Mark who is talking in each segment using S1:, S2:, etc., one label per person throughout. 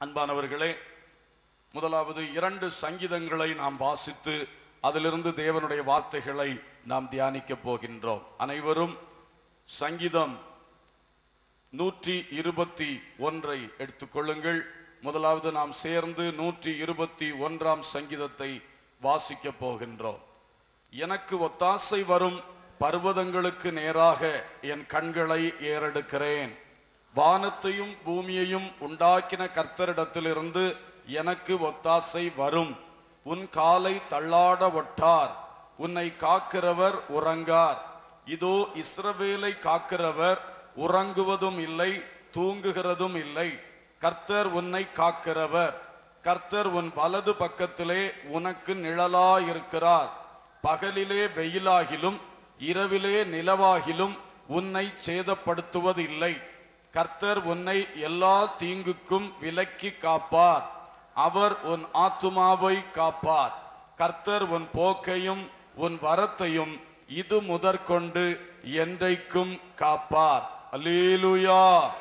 S1: அன்பானவர்களே முதலாவது இரண்டு சங்கீதங்களை நாம் வாசித்து அதிலிருந்து தேவனுடைய வார்த்தைகளை நாம் தியானிக்க போகின்றோம் அனைவரும் சங்கீதம் நூற்றி இருபத்தி ஒன்றை எடுத்துக்கொள்ளுங்கள் முதலாவது நாம் சேர்ந்து நூற்றி இருபத்தி ஒன்றாம் சங்கீதத்தை வாசிக்க போகின்றோம் எனக்கு ஒத்தாசை வரும் பர்வதங்களுக்கு நேராக என் கண்களை ஏறெடுக்கிறேன் வானத்தையும் பூமியையும் உண்டாக்கின கர்த்தரிடத்திலிருந்து எனக்கு ஒத்தாசை வரும் உன் காலை தள்ளாட ஒட்டார் உன்னை காக்கிறவர் உறங்கார் இதோ இஸ்ரவேலை காக்கிறவர் உறங்குவதும் இல்லை தூங்குகிறதும் இல்லை கர்த்தர் உன்னை காக்கிறவர் கர்த்தர் உன் வலது பக்கத்திலே உனக்கு நிழலாயிருக்கிறார் பகலிலே வெயிலாகிலும் இரவிலே நிலவாகிலும் உன்னை சேதப்படுத்துவதில்லை கர்த்தர் உன்னை எல்லா தீங்குக்கும் விலக்கி காப்பார் அவர் உன் ஆத்துமாவை காப்பார் கர்த்தர் உன் போக்கையும் உன் வரத்தையும் இது முதற்கொண்டு என்றைக்கும் காப்பார் அல்லேலூயா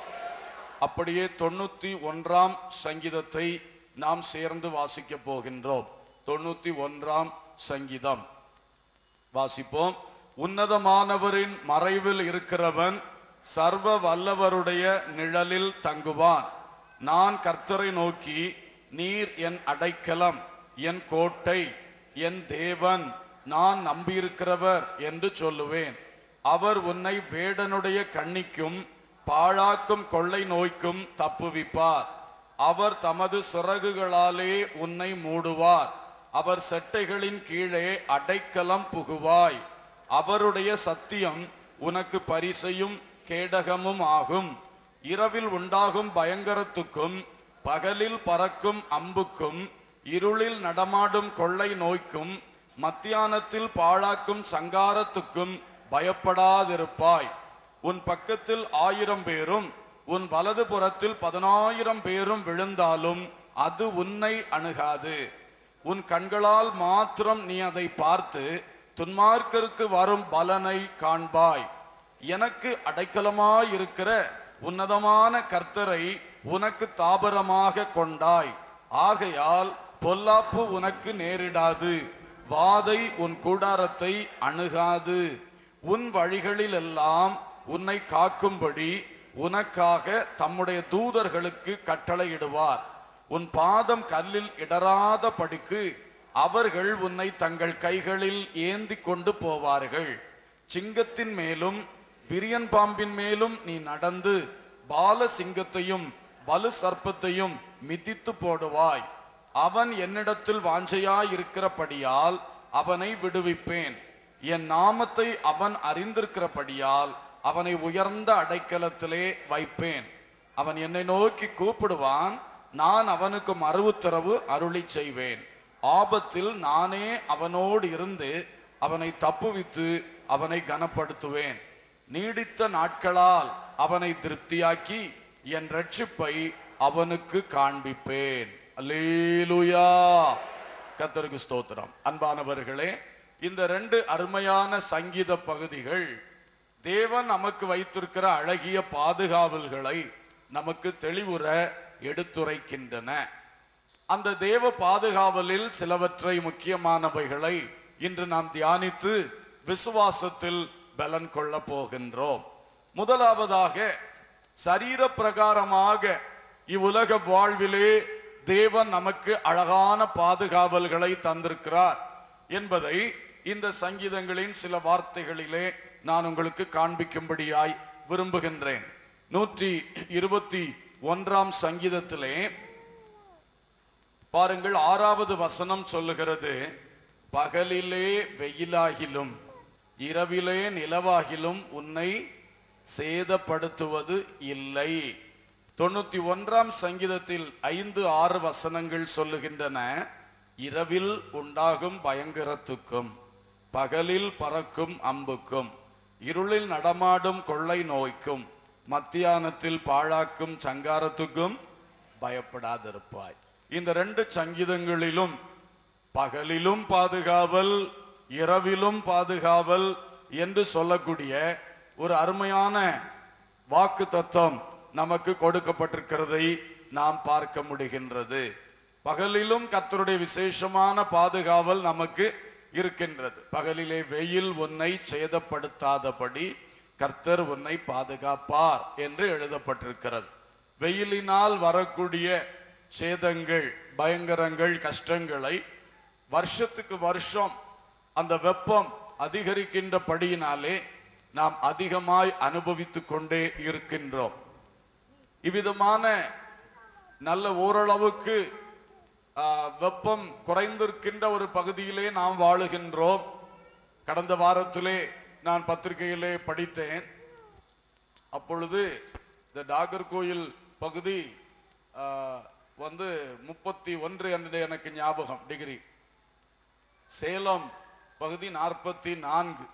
S1: அப்படியே தொண்ணூத்தி ஒன்றாம் சங்கீதத்தை நாம் சேர்ந்து வாசிக்க போகின்றோம் தொண்ணூத்தி ஒன்றாம் சங்கீதம் வாசிப்போம் உன்னதமானவரின் மறைவில் இருக்கிறவன் சர்வ வல்லவருடைய நிழலில் தங்குவான் நான் கர்த்தரை நோக்கி நீர் என் அடைக்கலம் என் கோட்டை என் தேவன் நான் நம்பியிருக்கிறவர் என்று சொல்லுவேன் அவர் உன்னை வேடனுடைய கண்ணிக்கும் பாழாக்கும் கொள்ளை நோய்க்கும் தப்புவிப்பார் அவர் தமது சிறகுகளாலே உன்னை மூடுவார் அவர் செட்டைகளின் கீழே அடைக்கலம் புகுவாய் அவருடைய சத்தியம் உனக்கு பரிசையும் கேடகமும் ஆகும் இரவில் உண்டாகும் பயங்கரத்துக்கும் பகலில் பறக்கும் அம்புக்கும் இருளில் நடமாடும் கொள்ளை நோய்க்கும் மத்தியானத்தில் பாழாக்கும் சங்காரத்துக்கும் பயப்படாதிருப்பாய் உன் பக்கத்தில் ஆயிரம் பேரும் உன் வலது புறத்தில் பதினாயிரம் பேரும் விழுந்தாலும் அது உன்னை அணுகாது உன் கண்களால் மாத்திரம் நீ அதை பார்த்து துன்மார்க்கருக்கு வரும் பலனை காண்பாய் எனக்கு அடைக்கலமாயிருக்கிற உன்னதமான கர்த்தரை உனக்கு தாபரமாக கொண்டாய் ஆகையால் பொல்லாப்பு உனக்கு நேரிடாது வாதை உன் கூடாரத்தை அணுகாது உன் வழிகளில் எல்லாம் உன்னை காக்கும்படி உனக்காக தம்முடைய தூதர்களுக்கு கட்டளையிடுவார் உன் பாதம் கல்லில் இடராத படிக்கு அவர்கள் உன்னை தங்கள் கைகளில் ஏந்தி கொண்டு போவார்கள் சிங்கத்தின் மேலும் விரியன் பாம்பின் மேலும் நீ நடந்து பால சிங்கத்தையும் வலு சர்ப்பத்தையும் மிதித்து போடுவாய் அவன் என்னிடத்தில் வாஞ்சையாயிருக்கிறபடியால் அவனை விடுவிப்பேன் என் நாமத்தை அவன் அறிந்திருக்கிறபடியால் அவனை உயர்ந்த அடைக்கலத்திலே வைப்பேன் அவன் என்னை நோக்கி கூப்பிடுவான் நான் அவனுக்கு மறுவுத்தரவு அருளி செய்வேன் ஆபத்தில் நானே அவனோடு இருந்து அவனை தப்புவித்து அவனை கனப்படுத்துவேன் நீடித்த நாட்களால் அவனை திருப்தியாக்கி என் ரட்சிப்பை அவனுக்கு காண்பிப்பேன் அல்லேலூயா கத்தருக்கு ஸ்தோத்திரம் அன்பானவர்களே இந்த ரெண்டு அருமையான சங்கீத பகுதிகள் தேவன் நமக்கு வைத்திருக்கிற அழகிய பாதுகாவல்களை நமக்கு தெளிவுற எடுத்துரைக்கின்றன அந்த தேவ பாதுகாவலில் சிலவற்றை முக்கியமானவைகளை இன்று நாம் தியானித்து விசுவாசத்தில் பலன் கொள்ள போகின்றோம் முதலாவதாக சரீர பிரகாரமாக இவ்வுலக வாழ்விலே தேவன் நமக்கு அழகான பாதுகாவல்களை தந்திருக்கிறார் என்பதை இந்த சங்கீதங்களின் சில வார்த்தைகளிலே நான் உங்களுக்கு காண்பிக்கும்படியாய் விரும்புகின்றேன் நூற்றி இருபத்தி ஒன்றாம் சங்கீதத்திலே பாருங்கள் ஆறாவது வசனம் சொல்லுகிறது பகலிலே வெயிலாகிலும் இரவிலே நிலவாகிலும் உன்னை சேதப்படுத்துவது இல்லை தொண்ணூத்தி ஒன்றாம் சங்கீதத்தில் ஐந்து ஆறு வசனங்கள் சொல்லுகின்றன இரவில் உண்டாகும் பயங்கரத்துக்கும் பகலில் பறக்கும் அம்புக்கும் இருளில் நடமாடும் கொள்ளை நோய்க்கும் மத்தியானத்தில் பாழாக்கும் சங்காரத்துக்கும் பயப்படாதிருப்பாய் இந்த ரெண்டு சங்கீதங்களிலும் பகலிலும் பாதுகாவல் இரவிலும் பாதுகாவல் என்று சொல்லக்கூடிய ஒரு அருமையான வாக்கு தத்துவம் நமக்கு கொடுக்கப்பட்டிருக்கிறதை நாம் பார்க்க முடிகின்றது பகலிலும் கர்த்தருடைய விசேஷமான பாதுகாவல் நமக்கு இருக்கின்றது பகலிலே வெயில் உன்னை சேதப்படுத்தாதபடி கர்த்தர் உன்னை பாதுகாப்பார் என்று எழுதப்பட்டிருக்கிறது வெயிலினால் வரக்கூடிய சேதங்கள் பயங்கரங்கள் கஷ்டங்களை வருஷத்துக்கு வருஷம் அந்த வெப்பம் அதிகரிக்கின்றபடியினாலே நாம் அதிகமாய் அனுபவித்துக் கொண்டே இருக்கின்றோம் இவ்விதமான நல்ல ஓரளவுக்கு ஆ, வெப்பம் குறைந்திருக்கின்ற ஒரு பகுதியிலே நாம் வாழுகின்றோம் கடந்த வாரத்திலே நான் பத்திரிகையிலே படித்தேன் அப்பொழுது இந்த நாகர்கோயில் பகுதி ஆ, வந்து முப்பத்தி ஒன்று என்று எனக்கு ஞாபகம் டிகிரி சேலம் பகுதி நாற்பத்தி நான்கு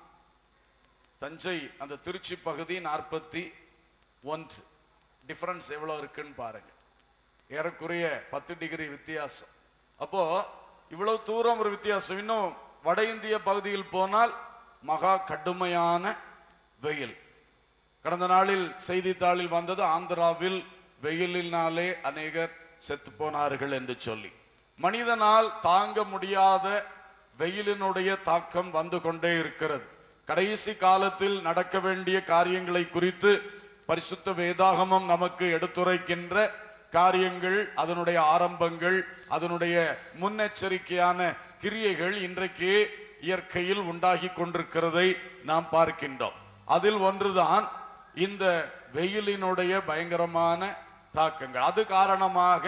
S1: தஞ்சை அந்த திருச்சி பகுதி நாற்பத்தி ஒன்று டிஃபரன்ஸ் எவ்வளோ இருக்குன்னு பாருங்க ஏறக்குறைய பத்து டிகிரி வித்தியாசம் அப்போ இவ்வளவு தூரம் ஒரு வித்தியாசம் இன்னும் வட இந்திய பகுதியில் போனால் மகா கடுமையான வெயில் கடந்த நாளில் செய்தித்தாளில் வந்தது ஆந்திராவில் வெயிலினாலே அநேகர் செத்து போனார்கள் என்று சொல்லி மனிதனால் தாங்க முடியாத வெயிலினுடைய தாக்கம் வந்து கொண்டே இருக்கிறது கடைசி காலத்தில் நடக்க வேண்டிய காரியங்களை குறித்து பரிசுத்த வேதாகமம் நமக்கு எடுத்துரைக்கின்ற காரியங்கள் அதனுடைய ஆரம்பங்கள் அதனுடைய முன்னெச்சரிக்கையான கிரியைகள் இன்றைக்கு இயற்கையில் உண்டாகி கொண்டிருக்கிறதை நாம் பார்க்கின்றோம் அதில் ஒன்றுதான் இந்த வெயிலினுடைய பயங்கரமான தாக்கங்கள் அது காரணமாக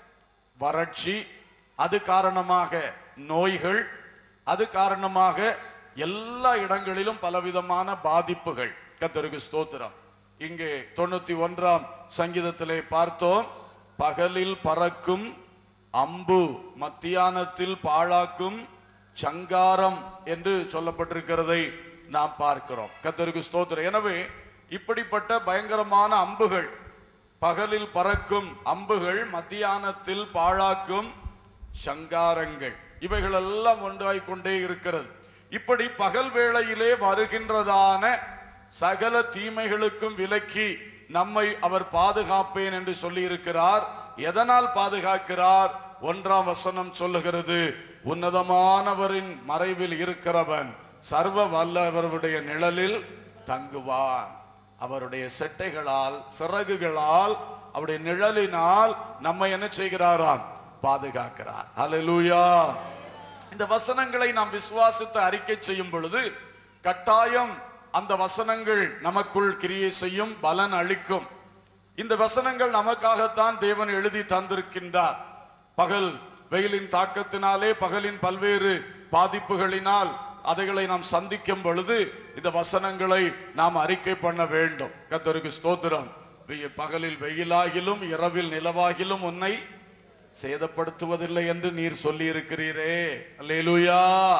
S1: வறட்சி அது காரணமாக நோய்கள் அது காரணமாக எல்லா இடங்களிலும் பலவிதமான பாதிப்புகள் கத்தருக்கு ஸ்தோத்திரம் இங்கே தொண்ணூத்தி ஒன்றாம் சங்கீதத்திலே பார்த்தோம் பகலில் பறக்கும் அம்பு மத்தியானத்தில் பாழாக்கும் சங்காரம் என்று சொல்லப்பட்டிருக்கிறதை நாம் பார்க்கிறோம் கத்தருக்கு ஸ்தோத்திரம் எனவே இப்படிப்பட்ட பயங்கரமான அம்புகள் பகலில் பறக்கும் அம்புகள் மத்தியானத்தில் பாழாக்கும் சங்காரங்கள் இவைகளெல்லாம் ஒன்றாய் கொண்டே இருக்கிறது இப்படி பகல் வேளையிலே வருகின்றதான சகல தீமைகளுக்கும் விலக்கி நம்மை அவர் பாதுகாப்பேன் என்று சொல்லி இருக்கிறார் எதனால் பாதுகாக்கிறார் ஒன்றாம் வசனம் சொல்லுகிறது உன்னதமானவரின் மறைவில் இருக்கிறவன் சர்வ வல்லவருடைய நிழலில் தங்குவான் அவருடைய செட்டைகளால் சிறகுகளால் அவருடைய நிழலினால் நம்மை என்ன செய்கிறாராம் பாதுகாக்கிறார் ஹalleluya இந்த வசனங்களை நாம் விசுவாசித்து அறிக்கை செய்யும் பொழுது கட்டாயம் அந்த வசனங்கள் நமக்குள் கிரியை செய்யும் பலன் அளிக்கும் இந்த வசனங்கள் நமக்காகத்தான் தேவன் எழுதி தந்திருக்கின்றார் பகல் வெயிலின் தாக்கத்தினாலே பகலின் பல்வேறு பாதிப்புகளினால் அதைகளை நாம் சந்திக்கும் பொழுது இந்த வசனங்களை நாம் அறிக்கை பண்ண வேண்டும் கத்தருக்கு ஸ்தோத்திரம் வெயி- பகலில் வெயிலாகிலும் இரவில் நிலவாகிலும் உன்னை சேதப்படுத்துவதில்லை என்று நீர் சொல்லி இருக்கிறீரே அல்லேலூயா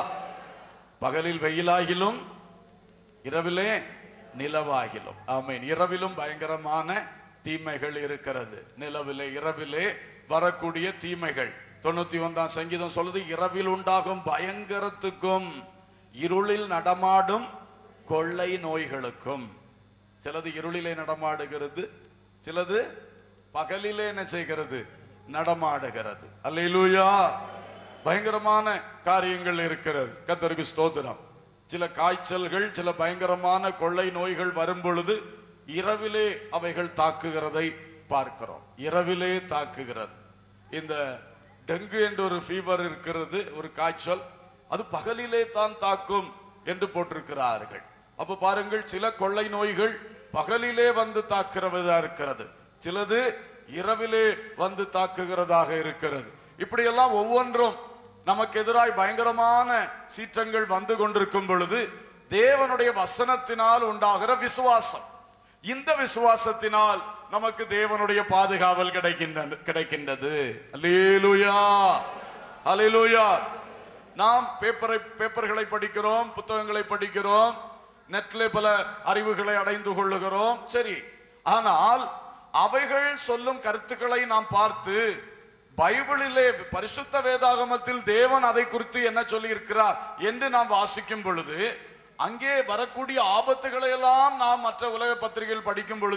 S1: பகலில் வெயிலாகிலும் இரவிலே நிலவாகிலும் ஆமென் இரவிலும் பயங்கரமான தீமைகள் இருக்கிறது நிலவிலே இரவிலே வரக்கூடிய தீமைகள் தொண்ணூத்தி ஒன்றாம் சங்கீதம் சொல்லுது இரவில் உண்டாகும் பயங்கரத்துக்கும் இருளில் நடமாடும் கொள்ளை நோய்களுக்கும் சிலது இருளிலே நடமாடுகிறது சிலது பகலிலே என்ன செய்கிறது நடமாடுகிறது அல்லேலூயா பயங்கரமான காரியங்கள் இருக்கிறது கத்தருக்கு ஸ்தோத்திரம் சில காய்ச்சல்கள் சில பயங்கரமான கொள்ளை நோய்கள் வரும் பொழுது இரவிலே அவைகள் தாக்குகிறதை பார்க்கிறோம் இரவிலே தாக்குகிறது இந்த டெங்கு என்ற ஒரு ஃபீவர் இருக்கிறது ஒரு காய்ச்சல் அது பகலிலே தான் தாக்கும் என்று போட்டிருக்கிறார்கள் அப்ப பாருங்கள் சில கொள்ளை நோய்கள் பகலிலே வந்து தாக்குறதா இருக்கிறது சிலது இரவிலே வந்து தாக்குகிறதாக இருக்கிறது இப்படியெல்லாம் ஒவ்வொன்றும் நமக்கு எதிராய் பயங்கரமான சீற்றங்கள் வந்து கொண்டிருக்கும் பொழுது தேவனுடைய வசனத்தினால் உண்டாகிற விசுவாசம் இந்த விசுவாசத்தினால் நமக்கு தேவனுடைய பாதுகாவல் கிடைக்கின்ற கிடைக்கின்றது அல்லேலூயா அல்லேலூயா நாம் பேப்பரை பேப்பர்களை படிக்கிறோம் புத்தகங்களை படிக்கிறோம் நெட்ல பல அறிவுகளை அடைந்து கொள்ளுகிறோம் சரி ஆனால் அவைகள் சொல்லும் கருத்துக்களை நாம் பார்த்து பைபிளிலே பரிசுத்த வேதாகமத்தில் தேவன் அதை குறித்து என்ன சொல்லி இருக்கிறார் என்று நாம் வாசிக்கும் பொழுது அங்கே வரக்கூடிய ஆபத்துகளை எல்லாம் நாம் மற்ற உலக பத்திரிகையில் படிக்கும் பொழுது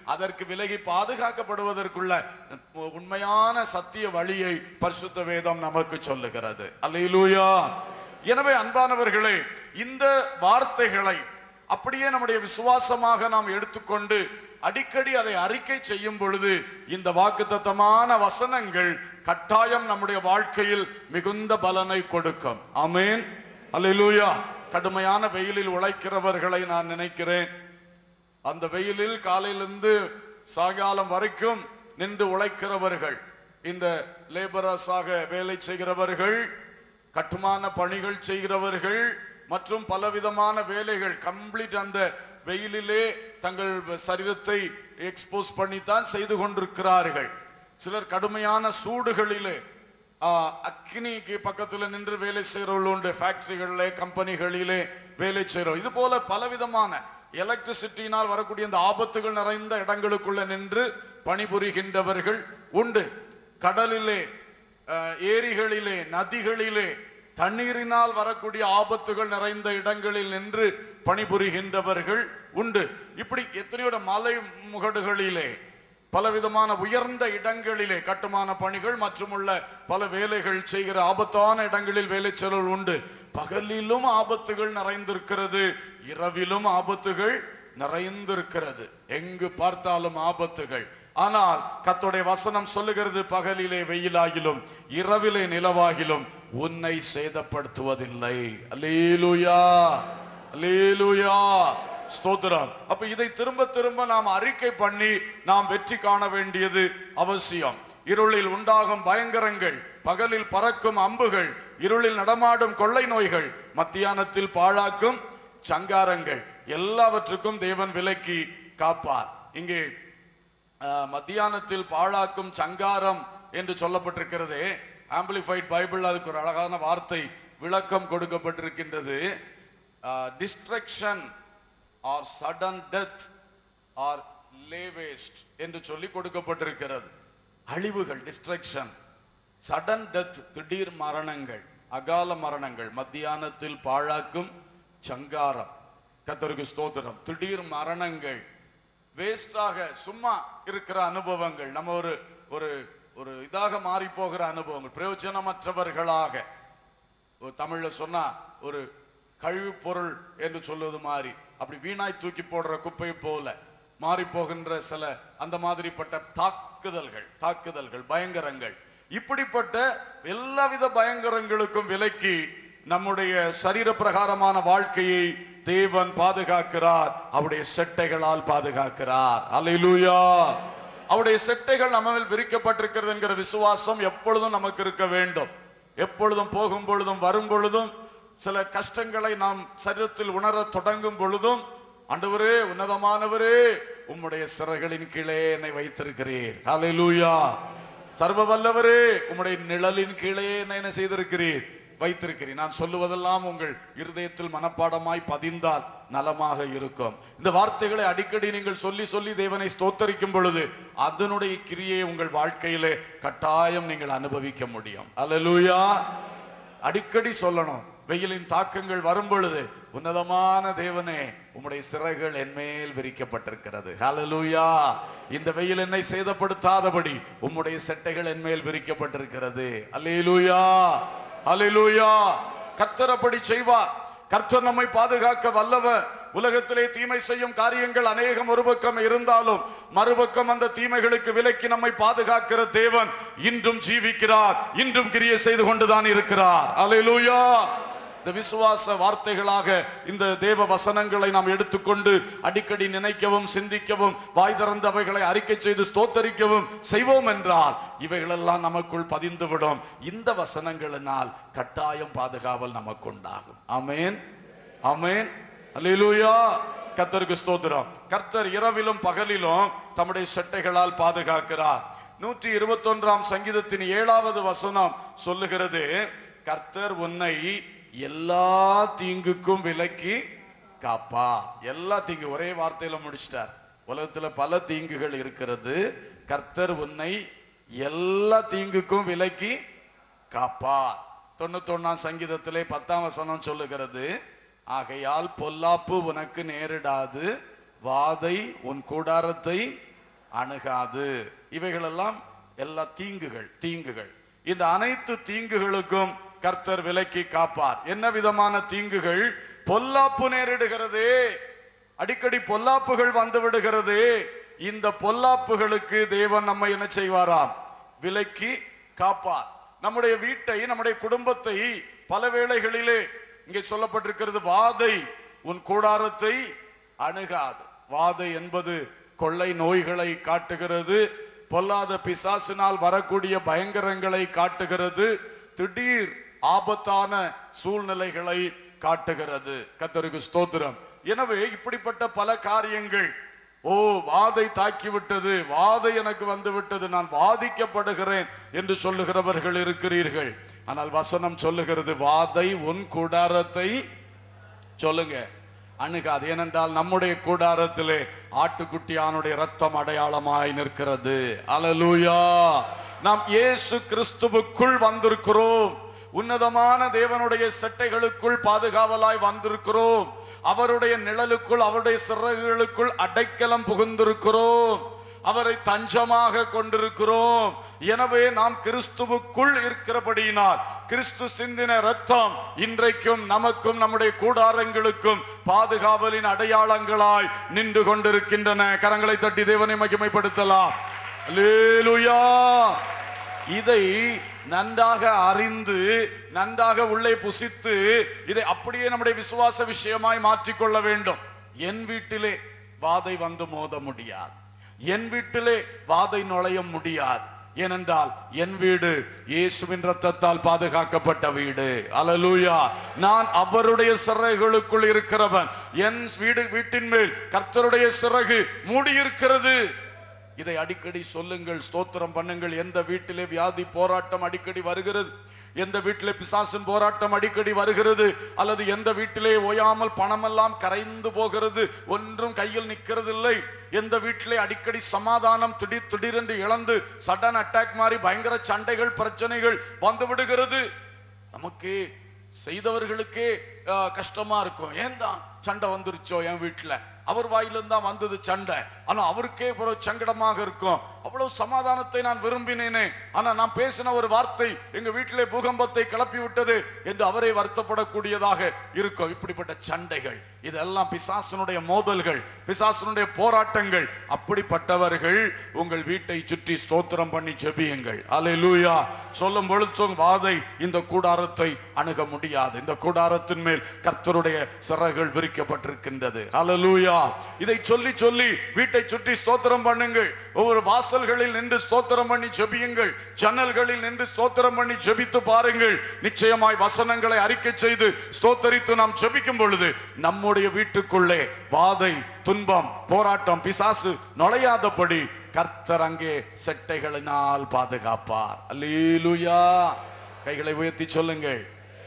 S1: அதற்கு விலகி பாதுகாக்கப்படுவதற்குள்ள உண்மையான சத்திய வழியை பரிசுத்த வேதம் நமக்கு சொல்லுகிறது அல்லேலூயா எனவே அன்பானவர்களே இந்த வார்த்தைகளை அப்படியே நம்முடைய விசுவாசமாக நாம் எடுத்துக்கொண்டு அடிக்கடி அதை அறிக்கை செய்யும் பொழுது இந்த வாக்குத்தத்தமான வசனங்கள் கட்டாயம் நம்முடைய வாழ்க்கையில் மிகுந்த பலனை கொடுக்கும் ஆமென் அல்லேலூயா கடுமையான வெயிலில் உழைக்கிறவர்களை நான் நினைக்கிறேன் அந்த வெயிலில் காலையிலிருந்து சாயங்காலம் வரைக்கும் நின்று உழைக்கிறவர்கள் இந்த லேபரஸாக வேலை செய்கிறவர்கள் கட்டுமான பணிகள் செய்கிறவர்கள் மற்றும் பலவிதமான வேலைகள் கம்ப்ளீட் அந்த வெயிலிலே தங்கள் சரீரத்தை எக்ஸ்போஸ் பண்ணித்தான் செய்து கொண்டிருக்கிறார்கள் சிலர் கடுமையான சூடுகளிலே ஆ, அக்னிக்கு பக்கத்துல நின்று வேலை செய்கிறவர்கள் உண்டு ஃபேக்டரிகளிலே கம்பெனிகளிலே வேலை செய்கிறோம் இது போல பலவிதமான எலக்ட்ரிசிட்டியினால் வரக்கூடிய இந்த ஆபத்துகள் நிறைந்த இடங்களுக்குள்ள நின்று பணிபுரிகின்றவர்கள் உண்டு கடலிலே அஹ், ஏரிகளிலே நதிகளிலே தண்ணீரினால் வரக்கூடிய ஆபத்துகள் நிறைந்த இடங்களில் நின்று பணிபுரிகின்றவர்கள் உண்டு இப்படி எத்தனையோட மலை முகடுகளிலே பலவிதமான உயர்ந்த இடங்களிலே கட்டுமான பணிகள் மற்றும் உள்ள பல வேலைகள் செய்கிற ஆபத்தான இடங்களில் வேலை செலவு உண்டு பகலிலும் ஆபத்துகள் நிறைந்திருக்கிறது இரவிலும் ஆபத்துகள் நிறைந்திருக்கிறது எங்கு பார்த்தாலும் ஆபத்துகள் ஆனால் கர்த்தருடைய வசனம் சொல்லுகிறது பகலிலே வெயிலாகிலும் இரவிலே நிலவாகிலும் உன்னை சேதப்படுத்துவதில்லை அல்லேலூயா அல்லேலூயா ஸ்தோத்திரம் அப்ப இதை திரும்ப திரும்ப நாம் அறிக்கை பண்ணி நாம் வெற்றி காண வேண்டியது அவசியம் இருளில் உண்டாகும் பயங்கரங்கள் பகலில் பறக்கும் அம்புகள் இருளில் நடமாடும் கொள்ளை நோய்கள் மத்தியானத்தில் பாழாக்கும் சங்காரங்கள் எல்லாவற்றுக்கும் தேவன் விலக்கி காப்பார் இங்கே அஹ், மத்தியானத்தில் பாழாக்கும் சங்காரம் என்று சொல்லப்பட்டிருக்கிறதே ஆம்பிளிஃபைட் பைபிள் அதுக்கு ஒரு அழகான வார்த்தை விளக்கம் கொடுக்கப்பட்டிருக்கின்றது destruction or sudden death or lay waste என்று சொல்லி கொடுக்கப்பட்டிருக்கிறது அழிவுகள் டிஸ்ட்ரக்ஷன் சடன் டெத் திடீர் மரணங்கள் அகால மரணங்கள் மத்தியானத்தில் பாழாக்கும் சங்காரம் கத்தருக்கு ஸ்தோத்திரம் திடீர் மரணங்கள் வேஸ்டாக சும்மா இருக்கிற அனுபவங்கள் நம்ம ஒரு ஒரு ஒரு இதாக மாறி போகிற அனுபவங்கள் பிரயோஜனமற்றவர்களாக ஒரு தமிழ்ல சொன்னா ஒரு கழிவு பொருள் என்று சொல்வது மாதிரி அப்படி வீணாய் தூக்கி போடுற குப்பை போல மாறி போகின்ற சில அந்த மாதிரிப்பட்ட தாக்குதல்கள் தாக்குதல்கள் பயங்கரங்கள் இப்படிப்பட்ட எல்லாவித பயங்கரங்களுக்கும் விலக்கி நம்முடைய சரீர பிரகாரமான வாழ்க்கையை தேவன் பாதுகாக்கிறார் அவருடைய செட்டைகளால் பாதுகாக்கிறார் அல்லேலூயா அவருடைய செட்டைகள் நம்ம மேல் விரிக்கப்பட்டிருக்கிறது என்கிற விசுவாசம் எப்பொழுதும் நமக்கு இருக்க வேண்டும் எப்பொழுதும் போகும் பொழுதும் வரும் பொழுதும் சில கஷ்டங்களை நாம் சரீரத்தில் உணர தொடங்கும் பொழுதும் ஆண்டவரே உன்னதமானவரே உம்முடைய சிறகளின் கீழே என்னை வைத்திருக்கிறீர் ஹalleluya சர்வ வல்லவரே உம்முடைய நிழலின் கீழே என்னை என்ன செய்திருக்கிறீர் வைத்திருக்கிறீர் நான் சொல்லுவதெல்லாம் உங்கள் இருதயத்தில் மனப்பாடமாய் பதிந்தால் நலமாக இருக்கும் இந்த வார்த்தைகளை அடிக்கடி நீங்கள் சொல்லி சொல்லி தேவனை ஸ்தோத்தரிக்கும் பொழுது அதனுடைய கிரியை உங்கள் வாழ்க்கையிலே கட்டாயம் நீங்கள் அனுபவிக்க முடியும் அல்லேலூயா அடிக்கடி சொல்லணும் வெயிலின் தாக்கங்கள் வரும் பொழுது உன்னதமான தேவனே உம்முடைய சிறைகள் என்மேல் விரிக்கப்பட்டிருக்கிறது ஹalleluya இந்த வெயில் என்னை சேதப்படுத்தாதபடி உம்முடைய செட்டைகள் என்மேல் விரிக்கப்பட்டிருக்கிறது அல்லேலூயா அல்லேலூயா கர்த்தர் அப்படி செய்வார் கர்த்தர் நம்மை பாதுகாக்க வல்லவர் உலகத்திலே தீமை செய்யும் காரியங்கள் அநேகம் ஒரு பக்கம் இருந்தாலும் மறுபக்கம் அந்த தீமைகளுக்கு விலக்கி நம்மை பாதுகாக்கிற தேவன் இன்றும் ஜீவிக்கிறார் இன்றும் கிரியை செய்து கொண்டுதான் இருக்கிறார் அல்லேலூயா இந்த விசுவாச வார்த்தைகளாக இந்த தேவ வசனங்களை நாம் எடுத்துக்கொண்டு அடிக்கடி நினைக்கவும் சிந்திக்கவும் வாய் திறந்து அவைகளை அறிக்கை செய்து ஸ்தோத்தரிக்கவும் செய்வோம் என்றால் இவைகளெல்லாம் நமக்குள் பதிந்துவிடும் இந்த வசனங்களினால் கட்டாயம் பாதுகாவல் நமக்கு உண்டாகும் ஆமென் ஆமென் அல்லேலூயா கர்த்தருக்கு ஸ்தோத்திரம் கர்த்தர் இரவிலும் பகலிலும் தம்முடைய செட்டைகளால் பாதுகாக்கிறார் நூற்றி இருபத்தொன்றாம் சங்கீதத்தின் ஏழாவது வசனம் சொல்லுகிறது கர்த்தர் உன்னை எல்லா தீங்குக்கும் விலக்கி காப்பா எல்லா தீங்கு ஒரே வார்த்தையில முடிச்சிட்டார் உலகத்துல பல தீங்குகள் இருக்கிறது கர்த்தர் உன்னை எல்லா தீங்குக்கும் விலக்கி காப்பார் தொண்ணூத்தொன்னாம் சங்கீதத்திலே பத்தாம் வசனம் சொல்லுகிறது ஆகையால் பொல்லாப்பு உனக்கு நேரிடாது வாதை உன் கூடாரத்தை அணுகாது இவைகளெல்லாம் எல்லா தீங்குகள் தீங்குகள் இந்த அனைத்து தீங்குகளுக்கும் கர்த்தர் விலக்கி காப்பார் என்ன விதமான தீங்குகள் பொல்லாப்பு நேரிடுகிறதே அடிக்கடி பொல்லாப்புகள் வந்து விடுகிறது இந்த பொல்லாப்புகளுக்கு தேவன் நம்மை என்ன செய்வாராம் விலக்கி காப்பார் நம்முடைய வீட்டை நம்முடைய குடும்பத்தை பல வேளைகளிலே இங்கே சொல்லப்பட்டிருக்கிறது வாதை உன் கூடாரத்தை அணுகாது வாதை என்பது கொள்ளை நோய்களை காட்டுகிறது பொல்லாத பிசாசினால் வரக்கூடிய பயங்கரங்களை காட்டுகிறது திடீர் ஆபத்தான சூழ்நிலைகளை காட்டுகிறது கத்தருக்கு ஸ்தோத்திரம் எனவே இப்படிப்பட்ட பல காரியங்கள் ஓ வாதை தாக்கி விட்டது வாதை எனக்கு வந்து விட்டது நான் வாதிக்கப்படுகிறேன் என்று சொல்லுகிறவர்கள் இருக்கிறீர்கள் ஆனால் வசனம் சொல்லுகிறது வாதை உன் கூடாரத்தை சொல்லுங்க அணுகாது ஏனென்றால் நம்முடைய கூடாரத்திலே ஆட்டுக்குட்டியானுடைய ரத்தம் அடையாளமாய் நிற்கிறது அலலூயா நாம் இயேசு கிறிஸ்துவுக்குள் வந்திருக்கிறோம் உன்னதமான தேவனுடைய செட்டைகளுக்குள் பாதுகாவலாய் வந்திருக்கிறோம் அவருடைய நிழலுக்குள் அவருடைய சிறகுகளுக்குள் அடைக்கலம் புகுந்திருக்கிறோம் அவரை தஞ்சமாக கொண்டிருக்கிறோம் எனவே நாம் கிறிஸ்துவுக்குள் இருக்கிறபடியினால் கிறிஸ்து சிந்தின ரத்தம் இன்றைக்கும் நமக்கும் நம்முடைய கூடாரங்களுக்கும் பாதுகாவலின் அடையாளங்களாய் நின்று கொண்டிருக்கின்றன கரங்களை தட்டி தேவனை மகிமைப்படுத்தலாம் அல்லேலூயா இதை நன்றாக அறிந்து நன்றாக உள்ளே புசித்து இதை அப்படியே நம்முடைய விசுவாச விஷயமாய் மாற்றிக்கொள்ள வேண்டும் என் வீட்டிலே வாதை வந்து மோத முடியாது என் வீட்டிலே வாதை நுழைய முடியாது ஏனென்றால் என் வீடு இயேசுவின் ரத்தத்தால் பாதுகாக்கப்பட்ட வீடு அலலூயா நான் அவருடைய சிறகுகளுக்குள் இருக்கிறவன் என் வீடு வீட்டின் மேல் கர்த்தருடைய சிறகு மூடியிருக்கிறது இதை அடிக்கடி சொல்லுங்கள் ஸ்தோத்திரம் பண்ணுங்கள் எந்த வீட்டிலே வியாதி போராட்டம் அடிக்கடி வருகிறது எந்த வீட்டிலே பிசாசின் போராட்டம் அடிக்கடி வருகிறது அல்லது எந்த வீட்டிலே ஓயாமல் பணமெல்லாம் கரைந்து போகிறது ஒன்றும் கையில் நிற்கிறது இல்லை எந்த வீட்டிலே அடிக்கடி சமாதானம் திடீர் திடீரென்று இழந்து சடன் அட்டாக் மாதிரி பயங்கர சண்டைகள் பிரச்சனைகள் வந்து விடுகிறது நமக்கு செய்தவர்களுக்கே அஹ், கஷ்டமா இருக்கும் ஏன் தான் சண்டை வந்துருச்சோ என் வீட்டுல அவர் வாயிலிருந்து தான் வந்தது சண்டை ஆனா அவருக்கே ஒரு சங்கடமாக இருக்கும் அவ்வளவு சமாதானத்தை நான் விரும்பினேனே ஆனா நான் பேசின ஒரு வார்த்தை எங்க வீட்டிலே பூகம்பத்தை கிளப்பி விட்டது என்று அவரை வருத்தப்படக்கூடியதாக இருக்கும் இப்படிப்பட்ட சண்டைகள் இதெல்லாம் பிசாசனுடைய மோதல்கள் பிசாசனுடைய போராட்டங்கள் அப்படிப்பட்டவர்கள் உங்கள் வீட்டை சுற்றி ஸ்தோத்திரம் பண்ணி ஜெபியுங்கள் அல்லேலூயா சொல்லும் பொழுது சொல்லும், வாதை இந்த கூடாரத்தை அணுக முடியாது இந்த கூடாரத்தின் மேல் கர்த்தருடைய சிறகுகள் விரிக்கப்பட்டிருக்கின்றது அல்லேலூயா இதை சொல்லி சொல்லி வீட்டை சுற்றி ஸ்தோத்திரம் பண்ணுங்கள் ஒவ்வொரு வாசல்களில் நின்று ஸ்தோத்திரம் பண்ணி ஜெபியுங்கள் ஜன்னல்களில் நின்று ஸ்தோத்திரம் பண்ணி ஜெபித்து பாருங்கள் நிச்சயமாய் வசனங்களை அறிக்கை செய்து ஸ்தோத்தரித்து நாம் ஜெபிக்கும் பொழுது நம்முடைய வீட்டுக்குள்ளே வாதை துன்பம் போராட்டம் பிசாசு நுழையாதபடி கர்த்தர் அங்கே செட்டைகளினால் பாதுகாப்பார் அல்லேலூயா கைகளை உயர்த்தி சொல்லுங்கள்